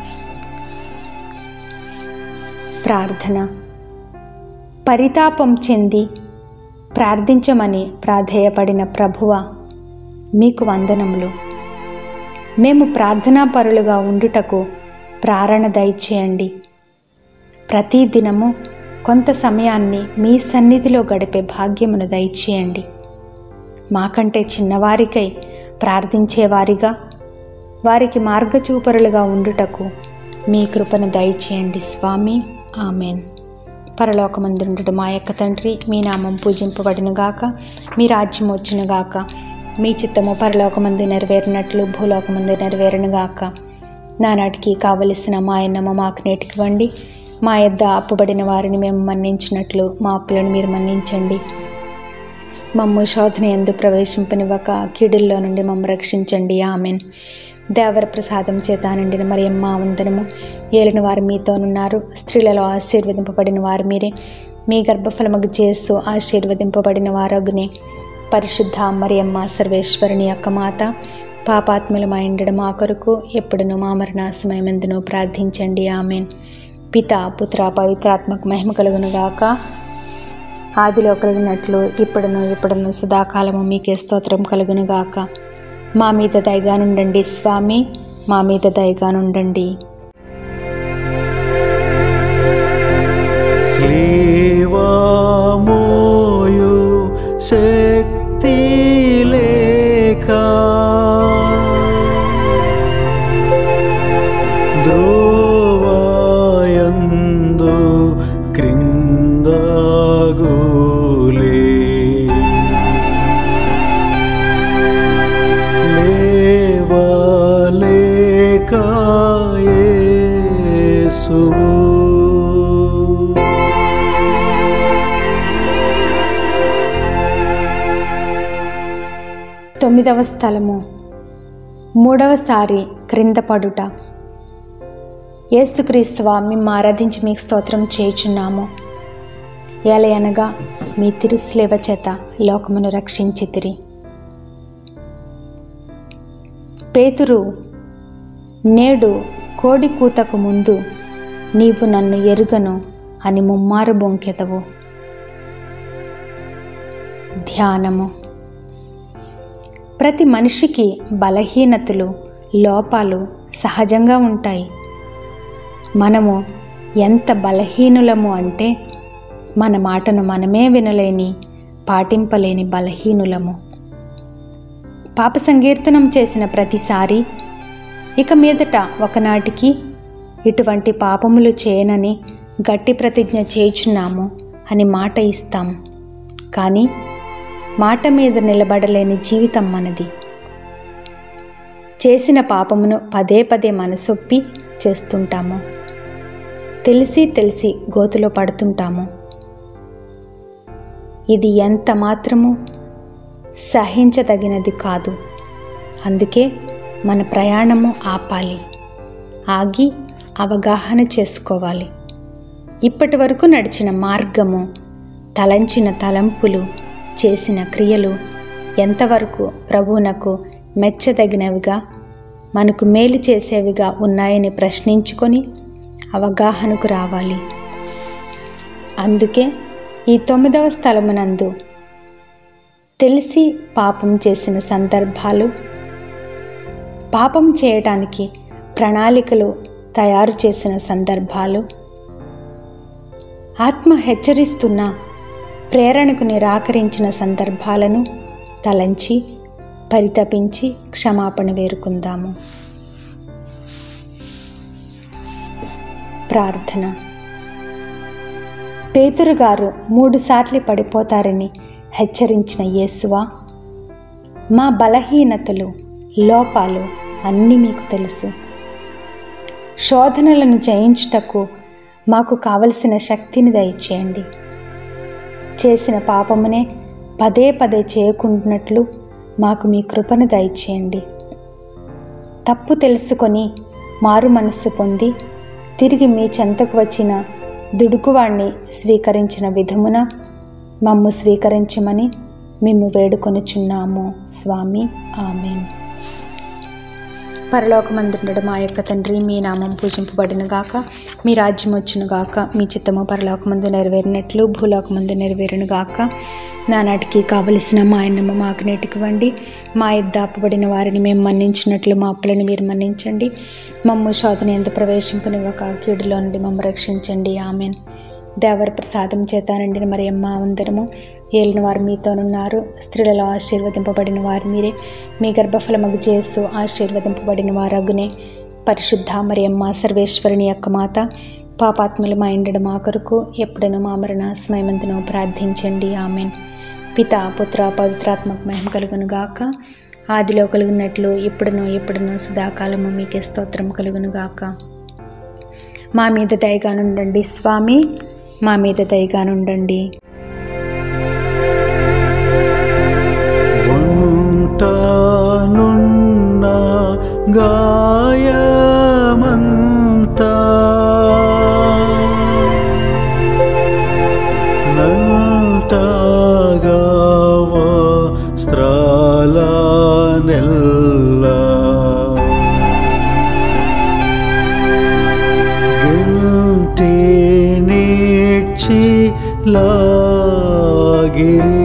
ప్రార్థన పరితాపం చెంది ప్రార్థించమని ప్రాధేయపడిన ప్రభువ మీకు వందనములు మేము ప్రార్థనా పరులుగా ఉండుటకు ప్రారణ దయచేయండి ప్రతి దినము కొంత సమయాన్ని మీ సన్నిధిలో గడిపే భాగ్యమును దయచేయండి మాకంటే చిన్నవారికై ప్రార్థించేవారిగా వారికి మార్గచూపరులుగా ఉండుటకు మీ కృపను దయచేయండి స్వామి ఆమెన్ పరలోకమందుండు మా యొక్క తండ్రి మీ నామం పూజింపబడినగాక మీ రాజ్యం వచ్చునుగాక మీ చిత్తము పరలోకమందు నెరవేరినట్లు భూలోకమందు నెరవేరునుగాక నానాటికి కావలసిన మా అన్నము మాకు నేటికివ్వండి మా యొద్ద అప్పుబడిన వారిని మేము మన్నించినట్లు మా అప్పులను మీరు మన్నించండి మమ్ము శోధన ఎందు ప్రవేశింపనివ్వక కీడుల్లో నుండి మమ్మ రక్షించండి ఆమెన్ దేవర ప్రసాదం చేత నిండిన మరి అమ్మ వందనము ఏలిన వారు మీతోనున్నారు స్త్రీలలో ఆశీర్వదింపబడిన వారు మీరే మీ గర్భఫలముకు చేస్తూ ఆశీర్వదింపబడిన వారగునే పరిశుద్ధ మరియమ్మ సర్వేశ్వరుని యొక్క మాత పాపాత్మలు మా ఇండడం మా కొరకు ఎప్పుడును మా మరణాసమయమందును ప్రార్థించండి ఆమెన్ పిత పుత్ర పవిత్రాత్మక మహిమ కలుగునుగాక ఆదిలో కలిగినట్లు ఇప్పుడును ఇప్పుడును సదాకాలము మీకే స్తోత్రం కలుగునుగాక మా మీద దయగానుండండి స్వామి మా మీద దయగానుండండి స్లీవామోయు శక్తి లేక ధ్రువయందు క్రిందగులే లేవలేక యేసువు తొమ్మిదవ స్థలము మూడవసారి క్రింద పడుట యేసుక్రీస్తువా మేము ఆరాధించి మీకు స్తోత్రం చేయుచున్నాము ఏలయనగా మీ తిరుస్లేవ చేత లోకమును రక్షించితిరి పేతురు నేడు కోడి కూతకు ముందు నీవు నన్ను ఎరుగను అని ముమ్మారు బొంకెదవు ధ్యానము ప్రతి మనిషికి బలహీనతలు లోపాలు సహజంగా ఉంటాయి మనము ఎంత బలహీనులము అంటే మన మాటను మనమే వినలేని పాటింపలేని బలహీనులము పాప సంకీర్తనం చేసిన ప్రతిసారి ఇక మీదట ఒకనాటికి ఇటువంటి పాపములు చేయనని గట్టి ప్రతిజ్ఞ చేయుచున్నాము అని మాట ఇస్తాం కానీ మాట మీద నిలబడలేని జీవితం మనది చేసిన పాపమును పదే పదే మనసొప్పి చేస్తుంటాము తెలిసి తెలిసి గోతులో పడుతుంటాము ఇది ఎంత మాత్రము సహించదగినది కాదు అందుకే మన ప్రయాణము ఆపాలి ఆగి అవగాహన చేసుకోవాలి ఇప్పటి వరకు నడిచిన మార్గము తలంచిన తలంపులు చేసిన క్రియలు ఎంతవరకు ప్రభువునకు మెచ్చదగినవిగా మనకు మేలు చేసేవిగా ఉన్నాయని ప్రశ్నించుకొని అవగాహనకు రావాలి అందుకే ఈ తొమ్మిదవ స్థలమునందు తెలిసి పాపం చేసిన సందర్భాలు పాపం చేయటానికి ప్రణాళికలు తయారు చేసిన సందర్భాలు ఆత్మ హెచ్చరిస్తున్న ప్రేరణకు నిరాకరించిన సందర్భాలను తలంచి పరితపించి క్షమాపణ వేరుకుందాము ప్రార్థన పేతురు గారు మూడుసార్లు పడిపోతారని హెచ్చరించిన యేసువా మా బలహీనతలు లోపాలు అన్నీ మీకు తెలుసు శోధనలను జయించుటకు మాకు కావలసిన శక్తిని దయచేయండి చేసిన పాపమునే పదే పదే చేయకుండానట్లు మాకు మీ కృపను దయచేయండి తప్పు తెలుసుకొని మారు మనస్సు పొంది తిరిగి మీ చెంతకు వచ్చిన దుడుకువాణ్ణి స్వీకరించిన విధమున మమ్ము స్వీకరించమని మేము వేడుకొనుచున్నాము స్వామి ఆమెన్ పరలోకమందుండడు మా యొక్క తండ్రి మీ నామం పూజింపబడిన గాక మీ రాజ్యం వచ్చును గాక మీ చిత్తము పరలోకమందు నెరవేరినట్లు భూలోకమందు నెరవేరును గాక నానాటికి కావలసిన మా అన్నము మాకు నేటికివ్వండి మా ఇద్దాపబడిన వారిని మేము మన్నించినట్లు మా అప్పులను మీరు మన్నించండి మమ్ము శోధన ఎంత ప్రవేశింపనివ్వక కీడులో నుండి మమ్మ రక్షించండి ఆమెన్ దేవర ప్రసాదం చేత నిండిన మరి అమ్మ అందరము ఏలిన వారు మీతోనున్నారు స్త్రీలలో ఆశీర్వదింపబడిన వారు మీరే మీ గర్భఫలమగు చేసు ఆశీర్వదింపబడిన వారగునే పరిశుద్ధ మరి అమ్మ సర్వేశ్వరుని యొక్క మాత పాపాత్మలు మా ఇండడు మా కొరకు ఎప్పుడైనా మా మరణ స్మయమంతును ప్రార్థించండి ఆమెన్ పిత పుత్ర పవిత్రాత్మక మహిమ కలుగును గాక ఆదిలో కలుగునట్లు ఇప్పుడును ఎప్పుడును సదాకాలము మీకే స్తోత్రం కలుగును గాక మా మీద దయగానుండండి స్వామి మా మీద దయగానుండండి వంటనున్న గాయమంతా నంటగవ స్త్రాల నెల్ల గింటి నీచి లాగిరి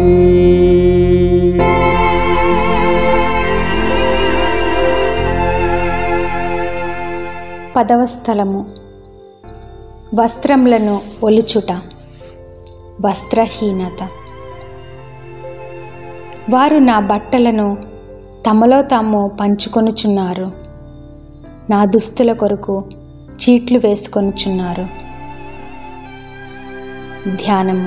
పదవ స్థలము వస్త్రములను ఒలుచుట వస్త్రహీనత వారు నా బట్టలను తమలో తాము పంచుకొనుచున్నారు నా దుస్తుల కొరకు చీట్లు వేసుకొనుచున్నారు ధ్యానము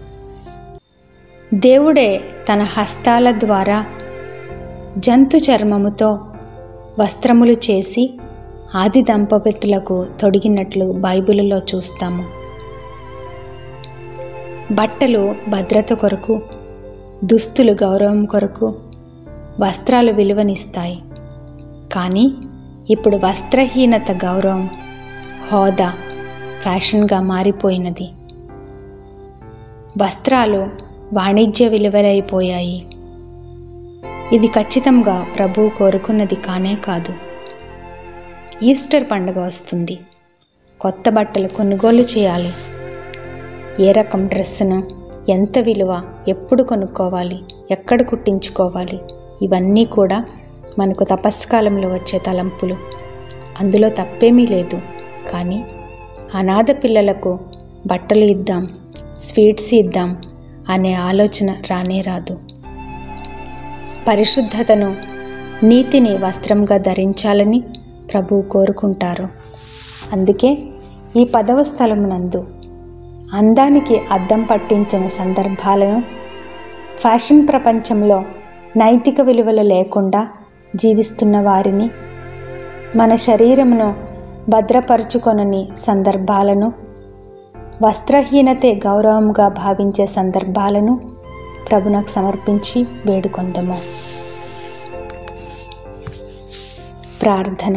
దేవుడే తన హస్తాల ద్వారా జంతు చర్మముతో వస్త్రములు చేసి ఆది దంపతులకు తొడిగినట్లు బైబిలులో చూస్తాము బట్టలు భద్రత కొరకు దుస్తులు గౌరవం కొరకు వస్త్రాలు విలువనిస్తాయి కానీ ఇప్పుడు వస్త్రహీనత గౌరవం హోదా ఫ్యాషన్గా మారిపోయినది వస్త్రాలు వాణిజ్య విలువలైపోయాయి ఇది ఖచ్చితంగా ప్రభువు కోరుకున్నది కానే కాదు ఈస్టర్ పండుగ వస్తుంది కొత్త బట్టలు కొనుగోలు చేయాలి ఏ రకం డ్రెస్సును ఎంత విలువ ఎప్పుడు కొనుక్కోవాలి ఎక్కడ కుట్టించుకోవాలి ఇవన్నీ కూడా మనకు తపస్కాలంలో వచ్చే తలంపులు అందులో తప్పేమీ లేదు కానీ అనాథ పిల్లలకు బట్టలు ఇద్దాం స్వీట్స్ ఇద్దాం అనే ఆలోచన రానే రాదు పరిశుద్ధతను నీతిని వస్త్రంగా ధరించాలని ప్రభువు కోరుకుంటారు అందుకే ఈ పదవ స్థలమునందు అందానికి అద్దం పట్టించిన సందర్భాలను ఫ్యాషన్ ప్రపంచంలో నైతిక విలువలు లేకుండా జీవిస్తున్న వారిని మన శరీరమును భద్రపరుచుకొనని సందర్భాలను వస్త్రహీనతే గౌరవంగా భావించే సందర్భాలను ప్రభునకు సమర్పించి వేడుకొందము ప్రార్థన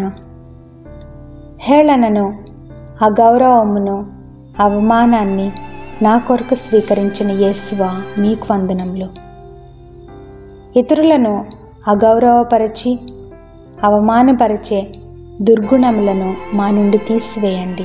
హేళనను అగౌరవమును అవమానాన్ని నా కొరకు స్వీకరించిన యేసువా మీకు వందనములు ఇతరులను అగౌరవపరిచి అవమానపరిచే దుర్గుణములను మా నుండి తీసివేయండి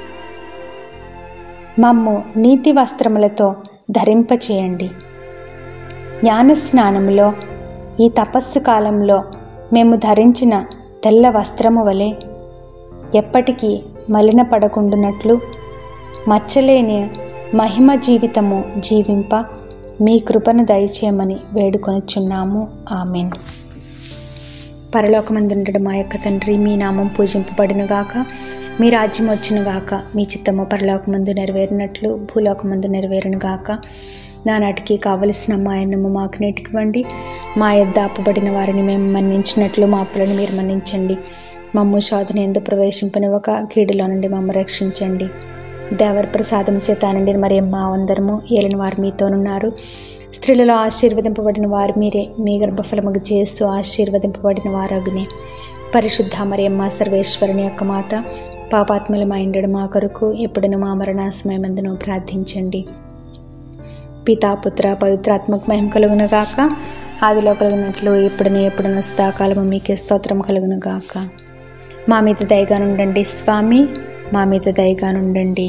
మమ్ము నీతి వస్త్రములతో ధరింపచేయండి జ్ఞానస్నానములో ఈ తపస్సు కాలంలో మేము ధరించిన తెల్ల వస్త్రము వలె ఎప్పటికీ మలినపడకుండునట్లు మచ్చలేని మహిమ జీవితము జీవింప మీ కృపను దయచేయమని వేడుకొనుచున్నాము ఆమెన్ పరలోకమందుండడు మా యొక్క తండ్రి మీ నామం పూజింపబడినగాక మీ రాజ్యం వచ్చినగాక మీ చిత్తము పరలోకమందు నెరవేరినట్లు భూలోకమందు నెరవేరునుగాక నానాటికి కావలసిన మాయన్నము మాకు నేటికివ్వండి మా యొద్ద అప్పుబడిన వారిని మేము మన్నించినట్లు మా అప్పులను మీరు మన్నించండి మమ్ము శోధన ఎందు ప్రవేశింపనివ్వక కీడులో నుండి మమ్మ రక్షించండి దేవర ప్రసాదం చేతానండి మరి మా అందరము ఏలిన వారు మీతోనున్నారు స్త్రీలలో ఆశీర్వదింపబడిన వారు మీరే మీ గర్భఫలముకు చేస్తూ ఆశీర్వదింపబడిన వారు అగ్ని పరిశుద్ధ మరియమ్మ సర్వేశ్వరుని యొక్క మాత పాపాత్మల మా ఇండడు మా కొరకు ఎప్పుడును మా మరణ సమయమందును ప్రార్థించండి పితాపుత్ర పవిత్రాత్మక మహిమ కలుగును గాక ఆదిలో కలిగినట్లు ఎప్పుడును ఎప్పుడును సదాకాలము మీకే స్తోత్రం కలుగును గాక మా మీద దయగా నుండండి స్వామి మా మీద దయగా నుండండి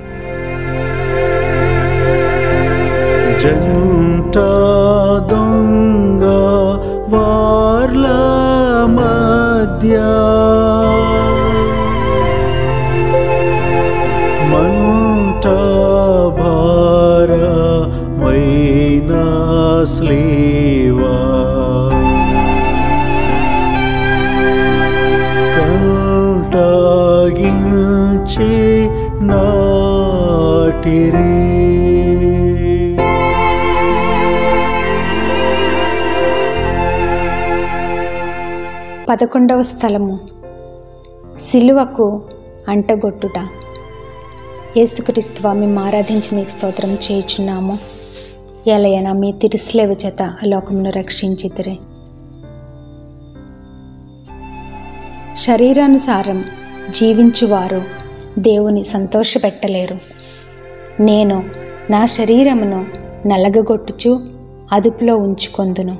జంట దొంగ వార్ల మధ్య మంట భార మైనా స్లీవా కంటగించి నాటిరి పదకొండవ స్థలము సిలువకు అంటగొట్టుట యేసుక్రీస్తువా మేము ఆరాధించి మీకు స్తోత్రం చేయుచున్నాము ఎలయన మీ తిరుసులేవ చేత ఆ లోకమును రక్షించితిరే శరీరానుసారం జీవించువారు దేవుని సంతోషపెట్టలేరు నేను నా శరీరమును నలగగొట్టుచు అదుపులో ఉంచుకొందును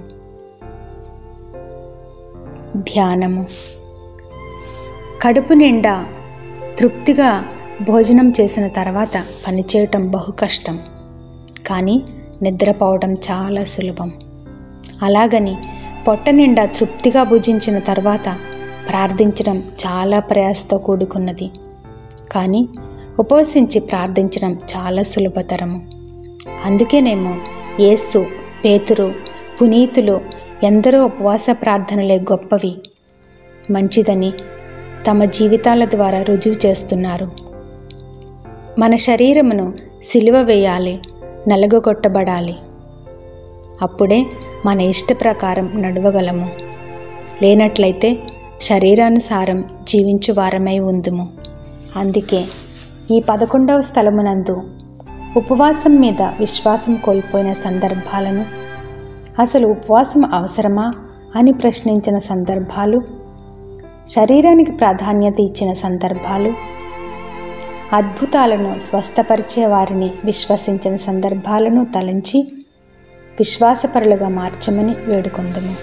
ధ్యానము కడుపు నిండా తృప్తిగా భోజనం చేసిన తర్వాత పనిచేయటం బహు కష్టం కానీ నిద్రపోవడం చాలా సులభం అలాగని పొట్ట నిండా తృప్తిగా భుజించిన తర్వాత ప్రార్థించడం చాలా ప్రయాసతో కూడుకున్నది కానీ ఉపవసించి ప్రార్థించడం చాలా సులభతరము అందుకేనేమో యేసు పేతురు పునీతులు ఎందరో ఉపవాస ప్రార్థనలే గొప్పవి మంచిదని తమ జీవితాల ద్వారా రుజువు చేస్తున్నారు మన శరీరమును సిలువ వేయాలి నలగొట్టబడాలి అప్పుడే మన ఇష్ట ప్రకారం నడవగలము లేనట్లయితే శరీరానుసారం జీవించు వారమై ఉందుము అందుకే ఈ పదకొండవ స్థలమునందు ఉపవాసం మీద విశ్వాసం కోల్పోయిన సందర్భాలను అసలు ఉపవాసం అవసరమా అని ప్రశ్నించిన సందర్భాలు శరీరానికి ప్రాధాన్యత ఇచ్చిన సందర్భాలు అద్భుతాలను స్వస్థపరిచే వారిని విశ్వసించిన సందర్భాలను తలంచి విశ్వాసపరులుగా మార్చమని వేడుకొందము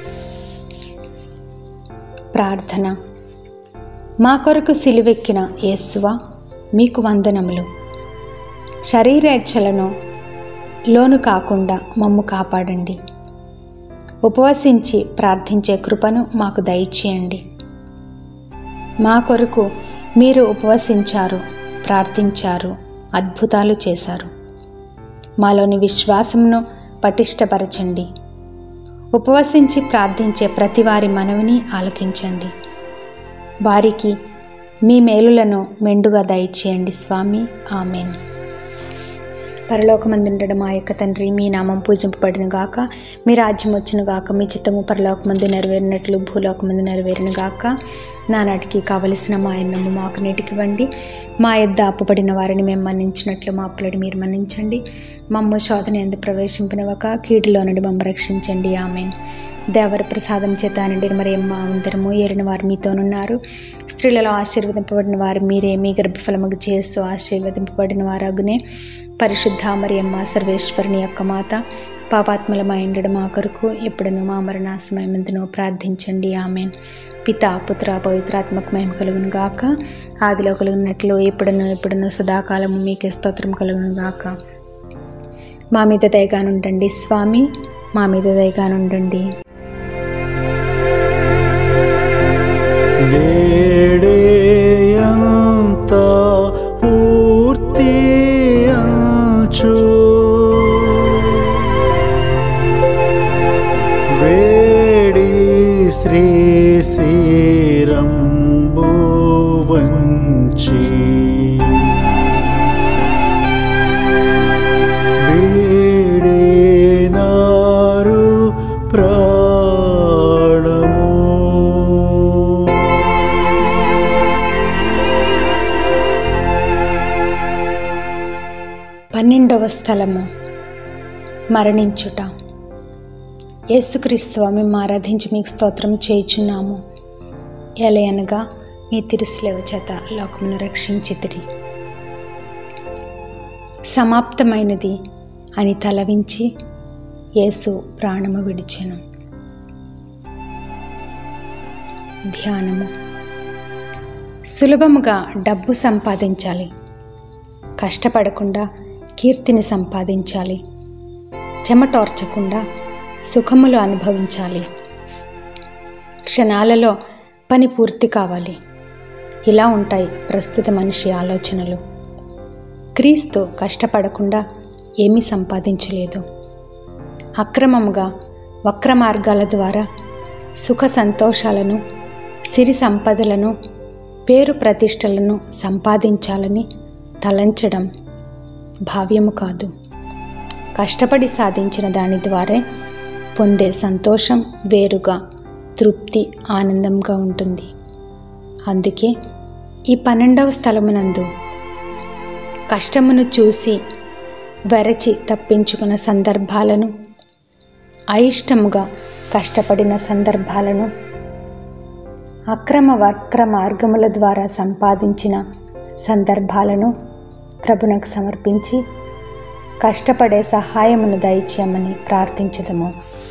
ప్రార్థన మా కొరకు సిలువెక్కిన యేస్సువా మీకు వందనములు శరీరేచ్ఛలను లోను కాకుండా మమ్ము కాపాడండి ఉపవసించి ప్రార్థించే కృపను మాకు దయచేయండి మా కొరకు మీరు ఉపవసించారు ప్రార్థించారు అద్భుతాలు చేశారు మాలోని విశ్వాసమును పటిష్టపరచండి ఉపవసించి ప్రార్థించే ప్రతి వారి మనవిని ఆలకించండి వారికి మీ మేలులను మెండుగా దయచేయండి స్వామి ఆమెన్ పరలోకమందుండడం మా యొక్క తండ్రి మీ నామం పూజింపబడిన గాక మీ రాజ్యం వచ్చిన గాక మీ చిత్తము పరలోకమందు నెరవేరినట్లు భూలోకమందు నెరవేరిన గాక నానాటికి కావలసిన మా అన్నము మాకు నేటికివ్వండి మా యొద్ద అప్పుబడిన వారిని మేము మన్నించినట్లు మా అప్పులని మీరు మన్నించండి మమ్మ శోధన ఎందు ప్రవేశింపినవక కీడులో నుండి మమ్మ రక్షించండి ఆమె దేవర ప్రసాదం చేత నిండిన మరి అమ్మ అందరము ఏలిన వారు మీతోనున్నారు స్త్రీలలో ఆశీర్వదింపబడిన వారు మీరే మీ గర్భఫలముకు చేస్తూ ఆశీర్వదింపబడిన వారగునే పరిశుద్ధ మరి అమ్మ సర్వేశ్వరుని యొక్క మాత పాపాత్మలమైండడు మా కొరకు ఎప్పుడును మా మరణ సమయమందును ప్రార్థించండి ఆమె పిత పుత్ర పవిత్రాత్మక మహిమ కలుగును గాక ఆదిలో కలుగునట్లు ఎప్పుడును ఎప్పుడును సదాకాలము మీకే స్తోత్రం కలుగును గాక మా మీద దయగానుండండి స్వామి మా మీద దయగానుండండి నేడే అంత పూర్తి అంచు వేడి శ్రీ శ్రీరంబు వంచి వీడినారు ప్రాణము పన్నెండవ స్థలము మరణించుట యేసుక్రీస్తు మేము ఆరాధించి మీకు స్తోత్రం చేయుచున్నాము ఎలయనగా మీ తిరుసులేవ చేత లోకమును రక్షించితిరి సమాప్తమైనది అని తలవించి యేసు ప్రాణము విడిచెను ధ్యానము సులభముగా డబ్బు సంపాదించాలి కష్టపడకుండా కీర్తిని సంపాదించాలి చెమటోర్చకుండా సుఖములు అనుభవించాలి క్షణాలలో పని పూర్తి కావాలి ఇలా ఉంటాయి ప్రస్తుత మనిషి ఆలోచనలు క్రీస్తు కష్టపడకుండా ఏమీ సంపాదించలేదు అక్రమముగా వక్ర మార్గాల ద్వారా సుఖ సంతోషాలను సిరి సంపదలను పేరు ప్రతిష్టలను సంపాదించాలని తలంచడం భావ్యము కాదు కష్టపడి సాధించిన దాని ద్వారా పొందే సంతోషం వేరుగా తృప్తి ఆనందంగా ఉంటుంది అందుకే ఈ పన్నెండవ స్థలమునందు కష్టమును చూసి వెరచి తప్పించుకున్న సందర్భాలను అయిష్టముగా కష్టపడిన సందర్భాలను అక్రమ వక్ర మార్గముల ద్వారా సంపాదించిన సందర్భాలను ప్రభునకు సమర్పించి కష్టపడే సహాయమును దయచేయమని ప్రార్థించదము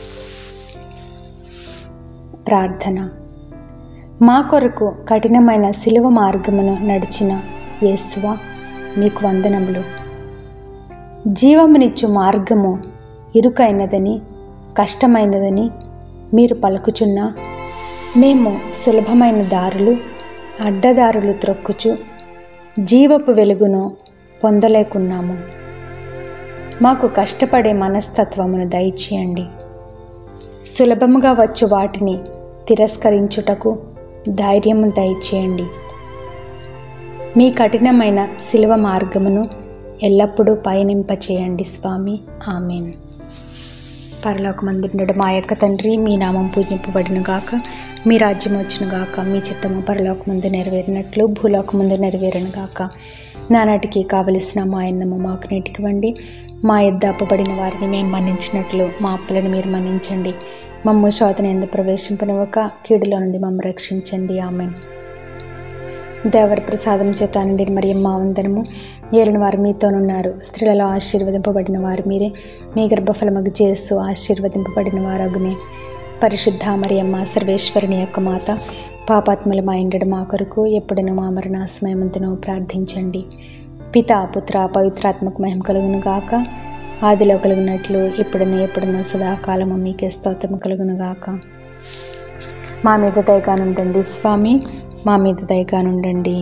ప్రార్థన మా కొరకు కఠినమైన శిలువ మార్గమును నడిచిన యేసువ మీకు వందనములు జీవమునిచ్చు మార్గము ఇరుకైనదని కష్టమైనదని మీరు పలుకుచున్న మేము సులభమైన దారులు అడ్డదారులు త్రొక్కుచు జీవపు వెలుగును పొందలేకున్నాము మాకు కష్టపడే మనస్తత్వమును దయచేయండి సులభముగా వచ్చు వాటిని తిరస్కరించుటకు ధైర్యము దయచేయండి మీ కఠినమైన శిలువ మార్గమును ఎల్లప్పుడూ పయనింపచేయండి స్వామి ఆమెన్ పరలోకమందుండడు మా యొక్క తండ్రి మీ నామం పూజింపబడిన గాక మీ రాజ్యం వచ్చును గాక మీ చిత్తము పరలోకముందు నెరవేరినట్లు భూలోకముందు నెరవేరును గాక నానాటికి కావలసిన మా అన్నము మాకు నేటికివ్వండి మా యొద్ద అప్పబడిన వారిని మేము మన్నించినట్లు మా అప్పులను మీరు మన్నించండి మమ్మ శోధన ఎందు ప్రవేశింపనివ్వక కీడులో నుండి మమ్మ రక్షించండి ఆమె దేవర ప్రసాదం చేత నిండిన మరి మా వందనము ఏలిన వారు మీతోనున్నారు స్త్రీలలో ఆశీర్వదింపబడిన వారు మీరే మీ గర్భఫలమగు చేస్తూ ఆశీర్వదింపబడిన వారు అగునే పరిశుద్ధ మరి అమ్మ సర్వేశ్వరుని యొక్క మాత పాపాత్మలు మా ఇండడు మా కొరకు ఎప్పుడను మా మరణ సమయమంతను ప్రార్థించండి పిత పుత్ర పవిత్రాత్మక మహిమ కలుగును గాక ఆదిలో కలుగునట్లు ఇప్పుడును ఎప్పుడును సదాకాలము మీకే స్తోత్రం కలుగును గాక మా మీద దయగానుండండి స్వామి మా మీద దయగానుండండి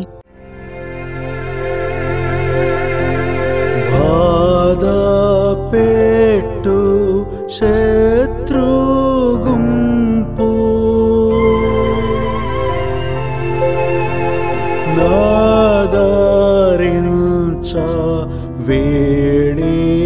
బాధ పెట్టు శత్రు గుంపు నాదరించ వేడినారు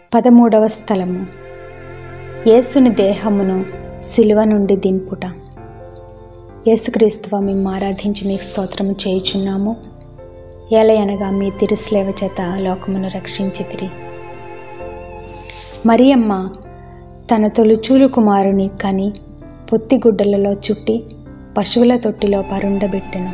పదమూడవ స్థలము యేసుని దేహమును శిలువ నుండి దింపుట యేసుక్రీస్తువ మేము ఆరాధించి మీకు స్తోత్రము చేయుచున్నాము ఎలయనగా మీ తిరుస్లేవ చేత లోకమును రక్షించితిరి మరియమ్మ తన తొలుచూలు కుమారుని కని పొత్తిగుడ్డలలో చుట్టి పశువుల తొట్టిలో పరుండబెట్టెను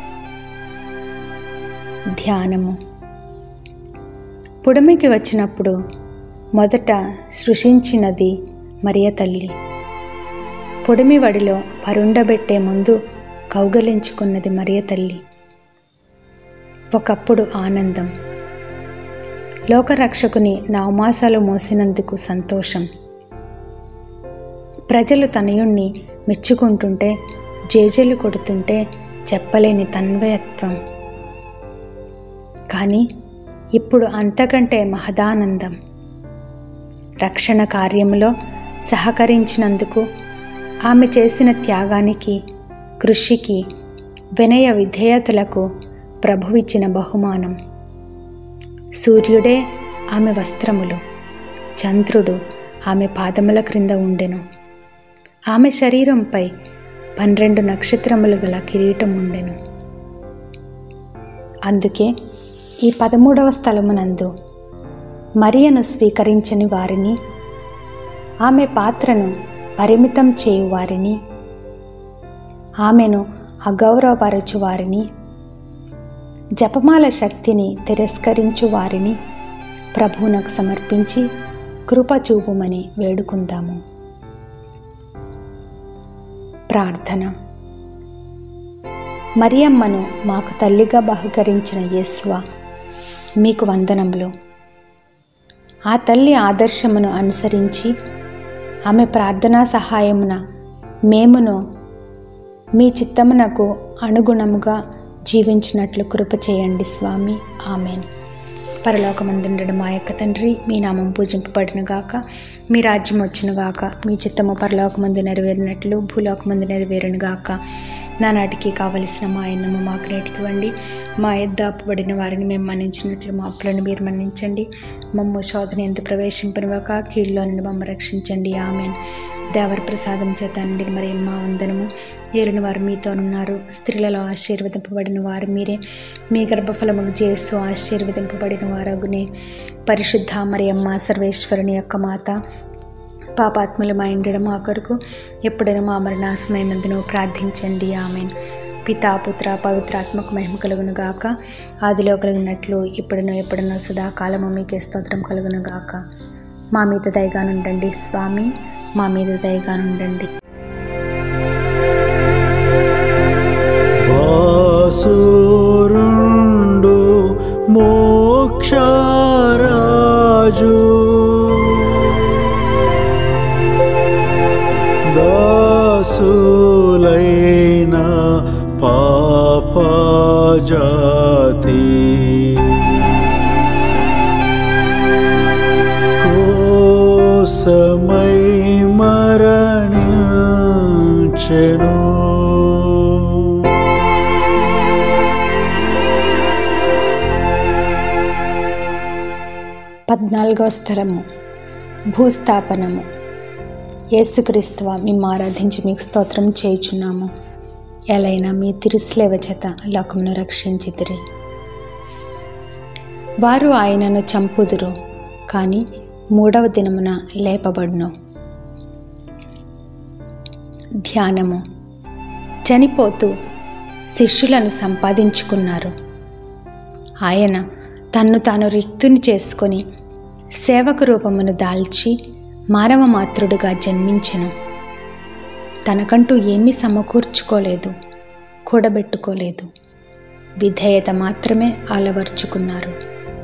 ధ్యానము పుడమికి వచ్చినప్పుడు మొదట సృష్టించినది మరియ తల్లి పొడిమి వడిలో పరుండబెట్టే ముందు కౌగలించుకున్నది మరియ తల్లి ఒకప్పుడు ఆనందం లోకరక్షకుని నవమాసాలు మోసినందుకు సంతోషం ప్రజలు తనయుణ్ణి మెచ్చుకుంటుంటే జేజేలు కొడుతుంటే చెప్పలేని తన్వయత్వం కానీ ఇప్పుడు అంతకంటే మహదానందం రక్షణ కార్యంలో సహకరించినందుకు ఆమె చేసిన త్యాగానికి కృషికి వినయ విధేయతలకు ప్రభువిచ్చిన బహుమానం సూర్యుడే ఆమె వస్త్రములు చంద్రుడు ఆమె పాదముల క్రింద ఉండెను ఆమె శరీరంపై పన్నెండు నక్షత్రములు గల కిరీటం ఉండెను అందుకే ఈ పదమూడవ స్థలమునందు మరియను స్వీకరించని వారిని ఆమె పాత్రను పరిమితం చేయు వారిని ఆమెను అగౌరవపరచు వారిని జపమాల శక్తిని తిరస్కరించు వారిని ప్రభువునకు సమర్పించి కృప చూపుమని వేడుకుందాము ప్రార్థన మరియమ్మను మాకు తల్లిగా బహుకరించిన యేసువ మీకు వందనములు ఆ తల్లి ఆదర్శమును అనుసరించి ఆమె ప్రార్థనా సహాయమున మేమును మీ చిత్తమునకు అనుగుణముగా జీవించినట్లు కృప చేయండి స్వామి ఆమెన్ పరలోకమందుండడు మా యొక్క తండ్రి మీ నామం పూజింపబడిన గాక మీ రాజ్యం వచ్చును గాక మీ చిత్తము పరలోకమందు నెరవేరినట్లు భూలోకమందు నెరవేరును గాక నానాటికి కావలసిన మా అన్నము మాకు నేటికివ్వండి మా ఎద్దాపబడిన వారిని మేము మన్నించినట్లు మా అప్పులను మీరు మన్నించండి మమ్మ శోధన ఎంత ప్రవేశింపనివ్వక కీళ్ళలో నుండి మమ్మ రక్షించండి ఆమెన్ దేవర ప్రసాదం చేత అండి మరి మా వందనము ఏలిన వారు మీతోనున్నారు స్త్రీలలో ఆశీర్వదింపబడిన వారు మీరే మీ గర్భఫలముకు చేస్తూ ఆశీర్వదింపబడిన వారగునే పరిశుద్ధ మరి అమ్మ సర్వేశ్వరుని యొక్క మాత పాపాత్మలు మా ఇండడం మా కొరకు ఎప్పుడైనా మా మరణాసమైనందును ప్రార్థించండి ఆమెన్ పితా పుత్ర పవిత్రాత్మక మహిమ కలుగును గాక ఆదిలో కలిగినట్లు ఇప్పుడును ఎప్పుడునో సదాకాలము మీకే స్తోత్రం కలుగును గాక మా మీద దయగానుండండి స్వామి మా మీద దయగానుండండి బాసురుండు మోక్షరాజు దాసులైన పాపజాతి కోసమై మరణించెను పద్నాలుగవ స్థలము భూస్థాపనము యేసుక్రీస్తువ మేము ఆరాధించి మీకు స్తోత్రం చేయుచున్నాము ఎలైనా మీ తిరుస్లేవ చేత లోకమును రక్షించితిరి వారు ఆయనను చంపుదురు కానీ మూడవ దినమున లేపబడును ధ్యానము చనిపోతూ శిష్యులను సంపాదించుకున్నారు ఆయన తన్ను తాను రిక్తుని చేసుకొని సేవక రూపమును దాల్చి మానవ మాతృడుగా జన్మించెను తనకంటూ ఏమీ సమకూర్చుకోలేదు కూడబెట్టుకోలేదు విధేయత మాత్రమే అలవర్చుకున్నారు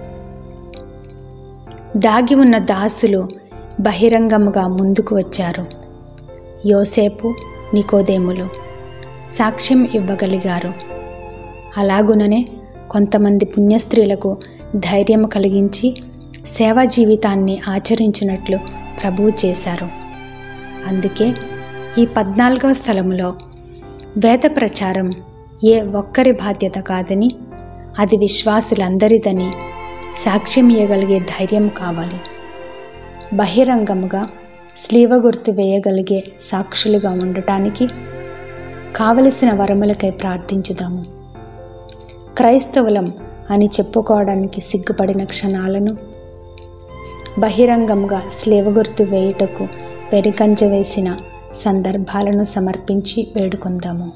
దాగి ఉన్న దాసులు బహిరంగముగా ముందుకు వచ్చారు యోసేపు నికోదేములు సాక్ష్యం ఇవ్వగలిగారు అలాగుననే కొంతమంది పుణ్యస్త్రీలకు ధైర్యం కలిగించి సేవా జీవితాన్ని ఆచరించినట్లు ప్రభువు చేశారు అందుకే ఈ పద్నాలుగవ స్థలములో వేద ప్రచారం ఏ ఒక్కరి బాధ్యత కాదని అది విశ్వాసులందరిదని సాక్ష్యం ఇవ్వగలిగే ధైర్యం కావాలి బహిరంగముగా స్లీవ గుర్తు వేయగలిగే సాక్షులుగా ఉండటానికి కావలసిన వరములకై ప్రార్థించుదాము క్రైస్తవులం అని చెప్పుకోవడానికి సిగ్గుపడిన క్షణాలను బహిరంగంగా స్లేవ గుర్తు వేయుటకు పెరికంజ వేసిన సందర్భాలను సమర్పించి వేడుకొందాము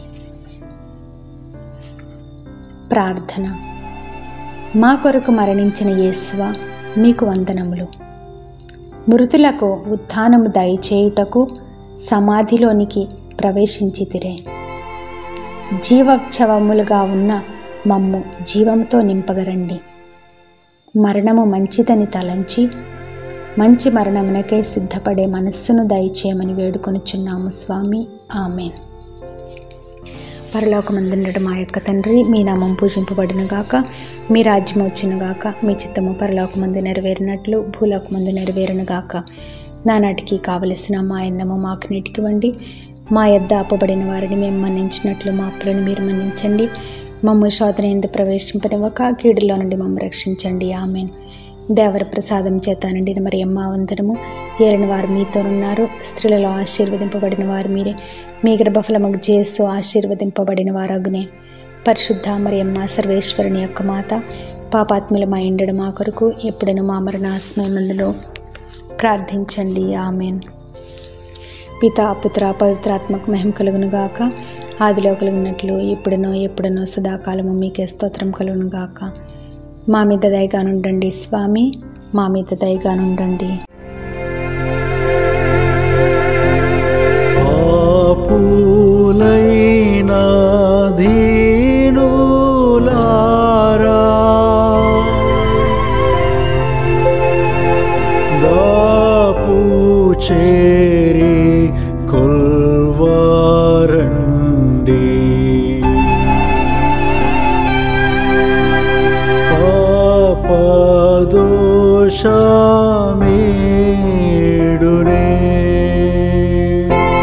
ప్రార్థన మా కొరకు మరణించిన యేసువ మీకు వందనములు మృతులకు ఉత్థానము దయచేయుటకు సమాధిలోనికి ప్రవేశించితిరే జీవోత్సవములుగా ఉన్న మమ్ము జీవంతో నింపగరండి మరణము మంచిదని తలంచి మంచి మరణమునకే సిద్ధపడే మనస్సును దయచేయమని వేడుకొనుచున్నాము స్వామి ఆమెన్ పరలోకమందుండట మా యొక్క తండ్రి మీ నామం పూజింపబడిన గాక మీ రాజ్యం వచ్చిన గాక మీ చిత్తము పరలోకమందు నెరవేరినట్లు భూలోకమందు నెరవేరిన గాక నానాటికి కావలసిన మా ఎన్నము మాకు నీటికివ్వండి మా యొద్ద అప్పబడిన వారిని మేము మన్నించినట్లు మా అప్పులను మీరు మన్నించండి మమ్మ శోధన ఎందు ప్రవేశింపనివ్వక కీడులో నుండి మమ్మ రక్షించండి ఆమెన్ దేవర ప్రసాదం చేత నిండిన మరి అమ్మ వందనము ఏలిన వారు మీతోనున్నారు స్త్రీలలో ఆశీర్వదింపబడిన వారు మీరే మీ గర్భఫలముకు చేసు ఆశీర్వదింపబడిన వారగునే పరిశుద్ధ మరి అమ్మ సర్వేశ్వరుని యొక్క మాత పాపాత్ముల మా ఇండడు మా కొరకు ఎప్పుడైనా మా మరణాస్మయంలో ప్రార్థించండి ఆమెన్ పిత పుత్ర పవిత్రాత్మకు మహిమ కలుగును గాక ఆదిలో కలిగినట్లు ఇప్పుడునో ఎప్పుడునో సదాకాలము మీకే స్తోత్రం కలుగును గాక మా మీద దయగానుండండి స్వామి మా మీద దయగానుండండి పాపులైన దీనులారా దాపు చేరి కొల్వారండి పాపదోషమేడునే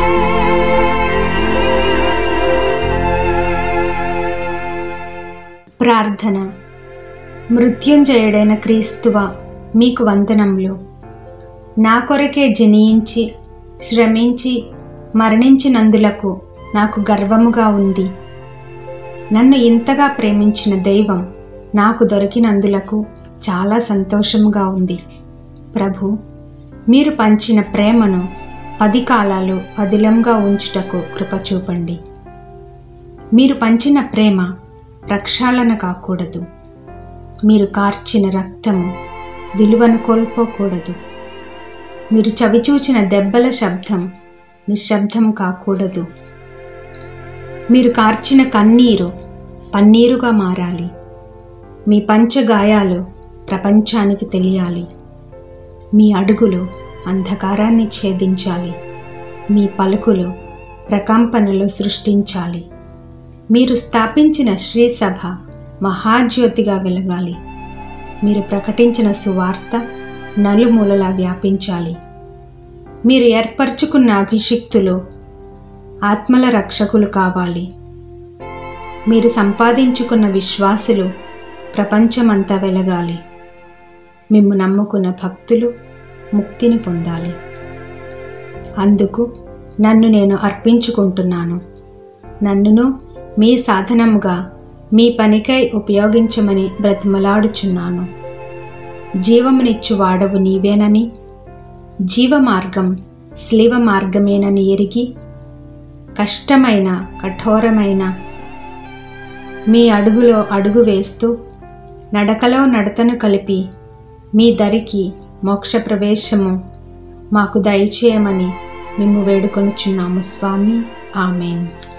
ప్రార్థన మృత్యుంజయుడైన క్రీస్తువ మీకు వందనములు నా కొరకే జనించి శ్రమించి మరణించినందులకు నాకు గర్వముగా ఉంది నన్ను ఇంతగా ప్రేమించిన దైవం నాకు దొరికినందులకు చాలా సంతోషముగా ఉంది ప్రభు మీరు పంచిన ప్రేమను పది కాలాలు పదిలంగా ఉంచుటకు కృప చూపండి మీరు పంచిన ప్రేమ ప్రక్షాళన కాకూడదు మీరు కార్చిన రక్తము విలువను కోల్పోకూడదు మీరు చవిచూచిన దెబ్బల శబ్దం నిశ్శబ్దం కాకూడదు మీరు కార్చిన కన్నీరు పన్నీరుగా మారాలి మీ పంచగాయాలు ప్రపంచానికి తెలియాలి మీ అడుగులు అంధకారాన్ని ఛేదించాలి మీ పలుకులు ప్రకంపనలు సృష్టించాలి మీరు స్థాపించిన శ్రీసభ మహాజ్యోతిగా వెలగాలి మీరు ప్రకటించిన సువార్త నలుమూలలా వ్యాపించాలి మీరు ఏర్పరచుకున్న అభిషిక్తులు ఆత్మల రక్షకులు కావాలి మీరు సంపాదించుకున్న విశ్వాసులు ప్రపంచమంతా వెలగాలి మిమ్ము నమ్ముకున్న భక్తులు ముక్తిని పొందాలి అందుకు నన్ను నేను అర్పించుకుంటున్నాను నన్నును మీ సాధనముగా మీ పనికై ఉపయోగించమని బ్రతిమలాడుచున్నాను జీవమునిచ్చు వాడవు నీవేనని జీవ మార్గం స్లీవ మార్గమేనని ఎరిగి కష్టమైన కఠోరమైన మీ అడుగులో అడుగు వేస్తూ నడకలో నడతను కలిపి మీ దరికి మోక్ష ప్రవేశము మాకు దయచేయమని మేము వేడుకొనుచున్నాము స్వామి ఆమెన్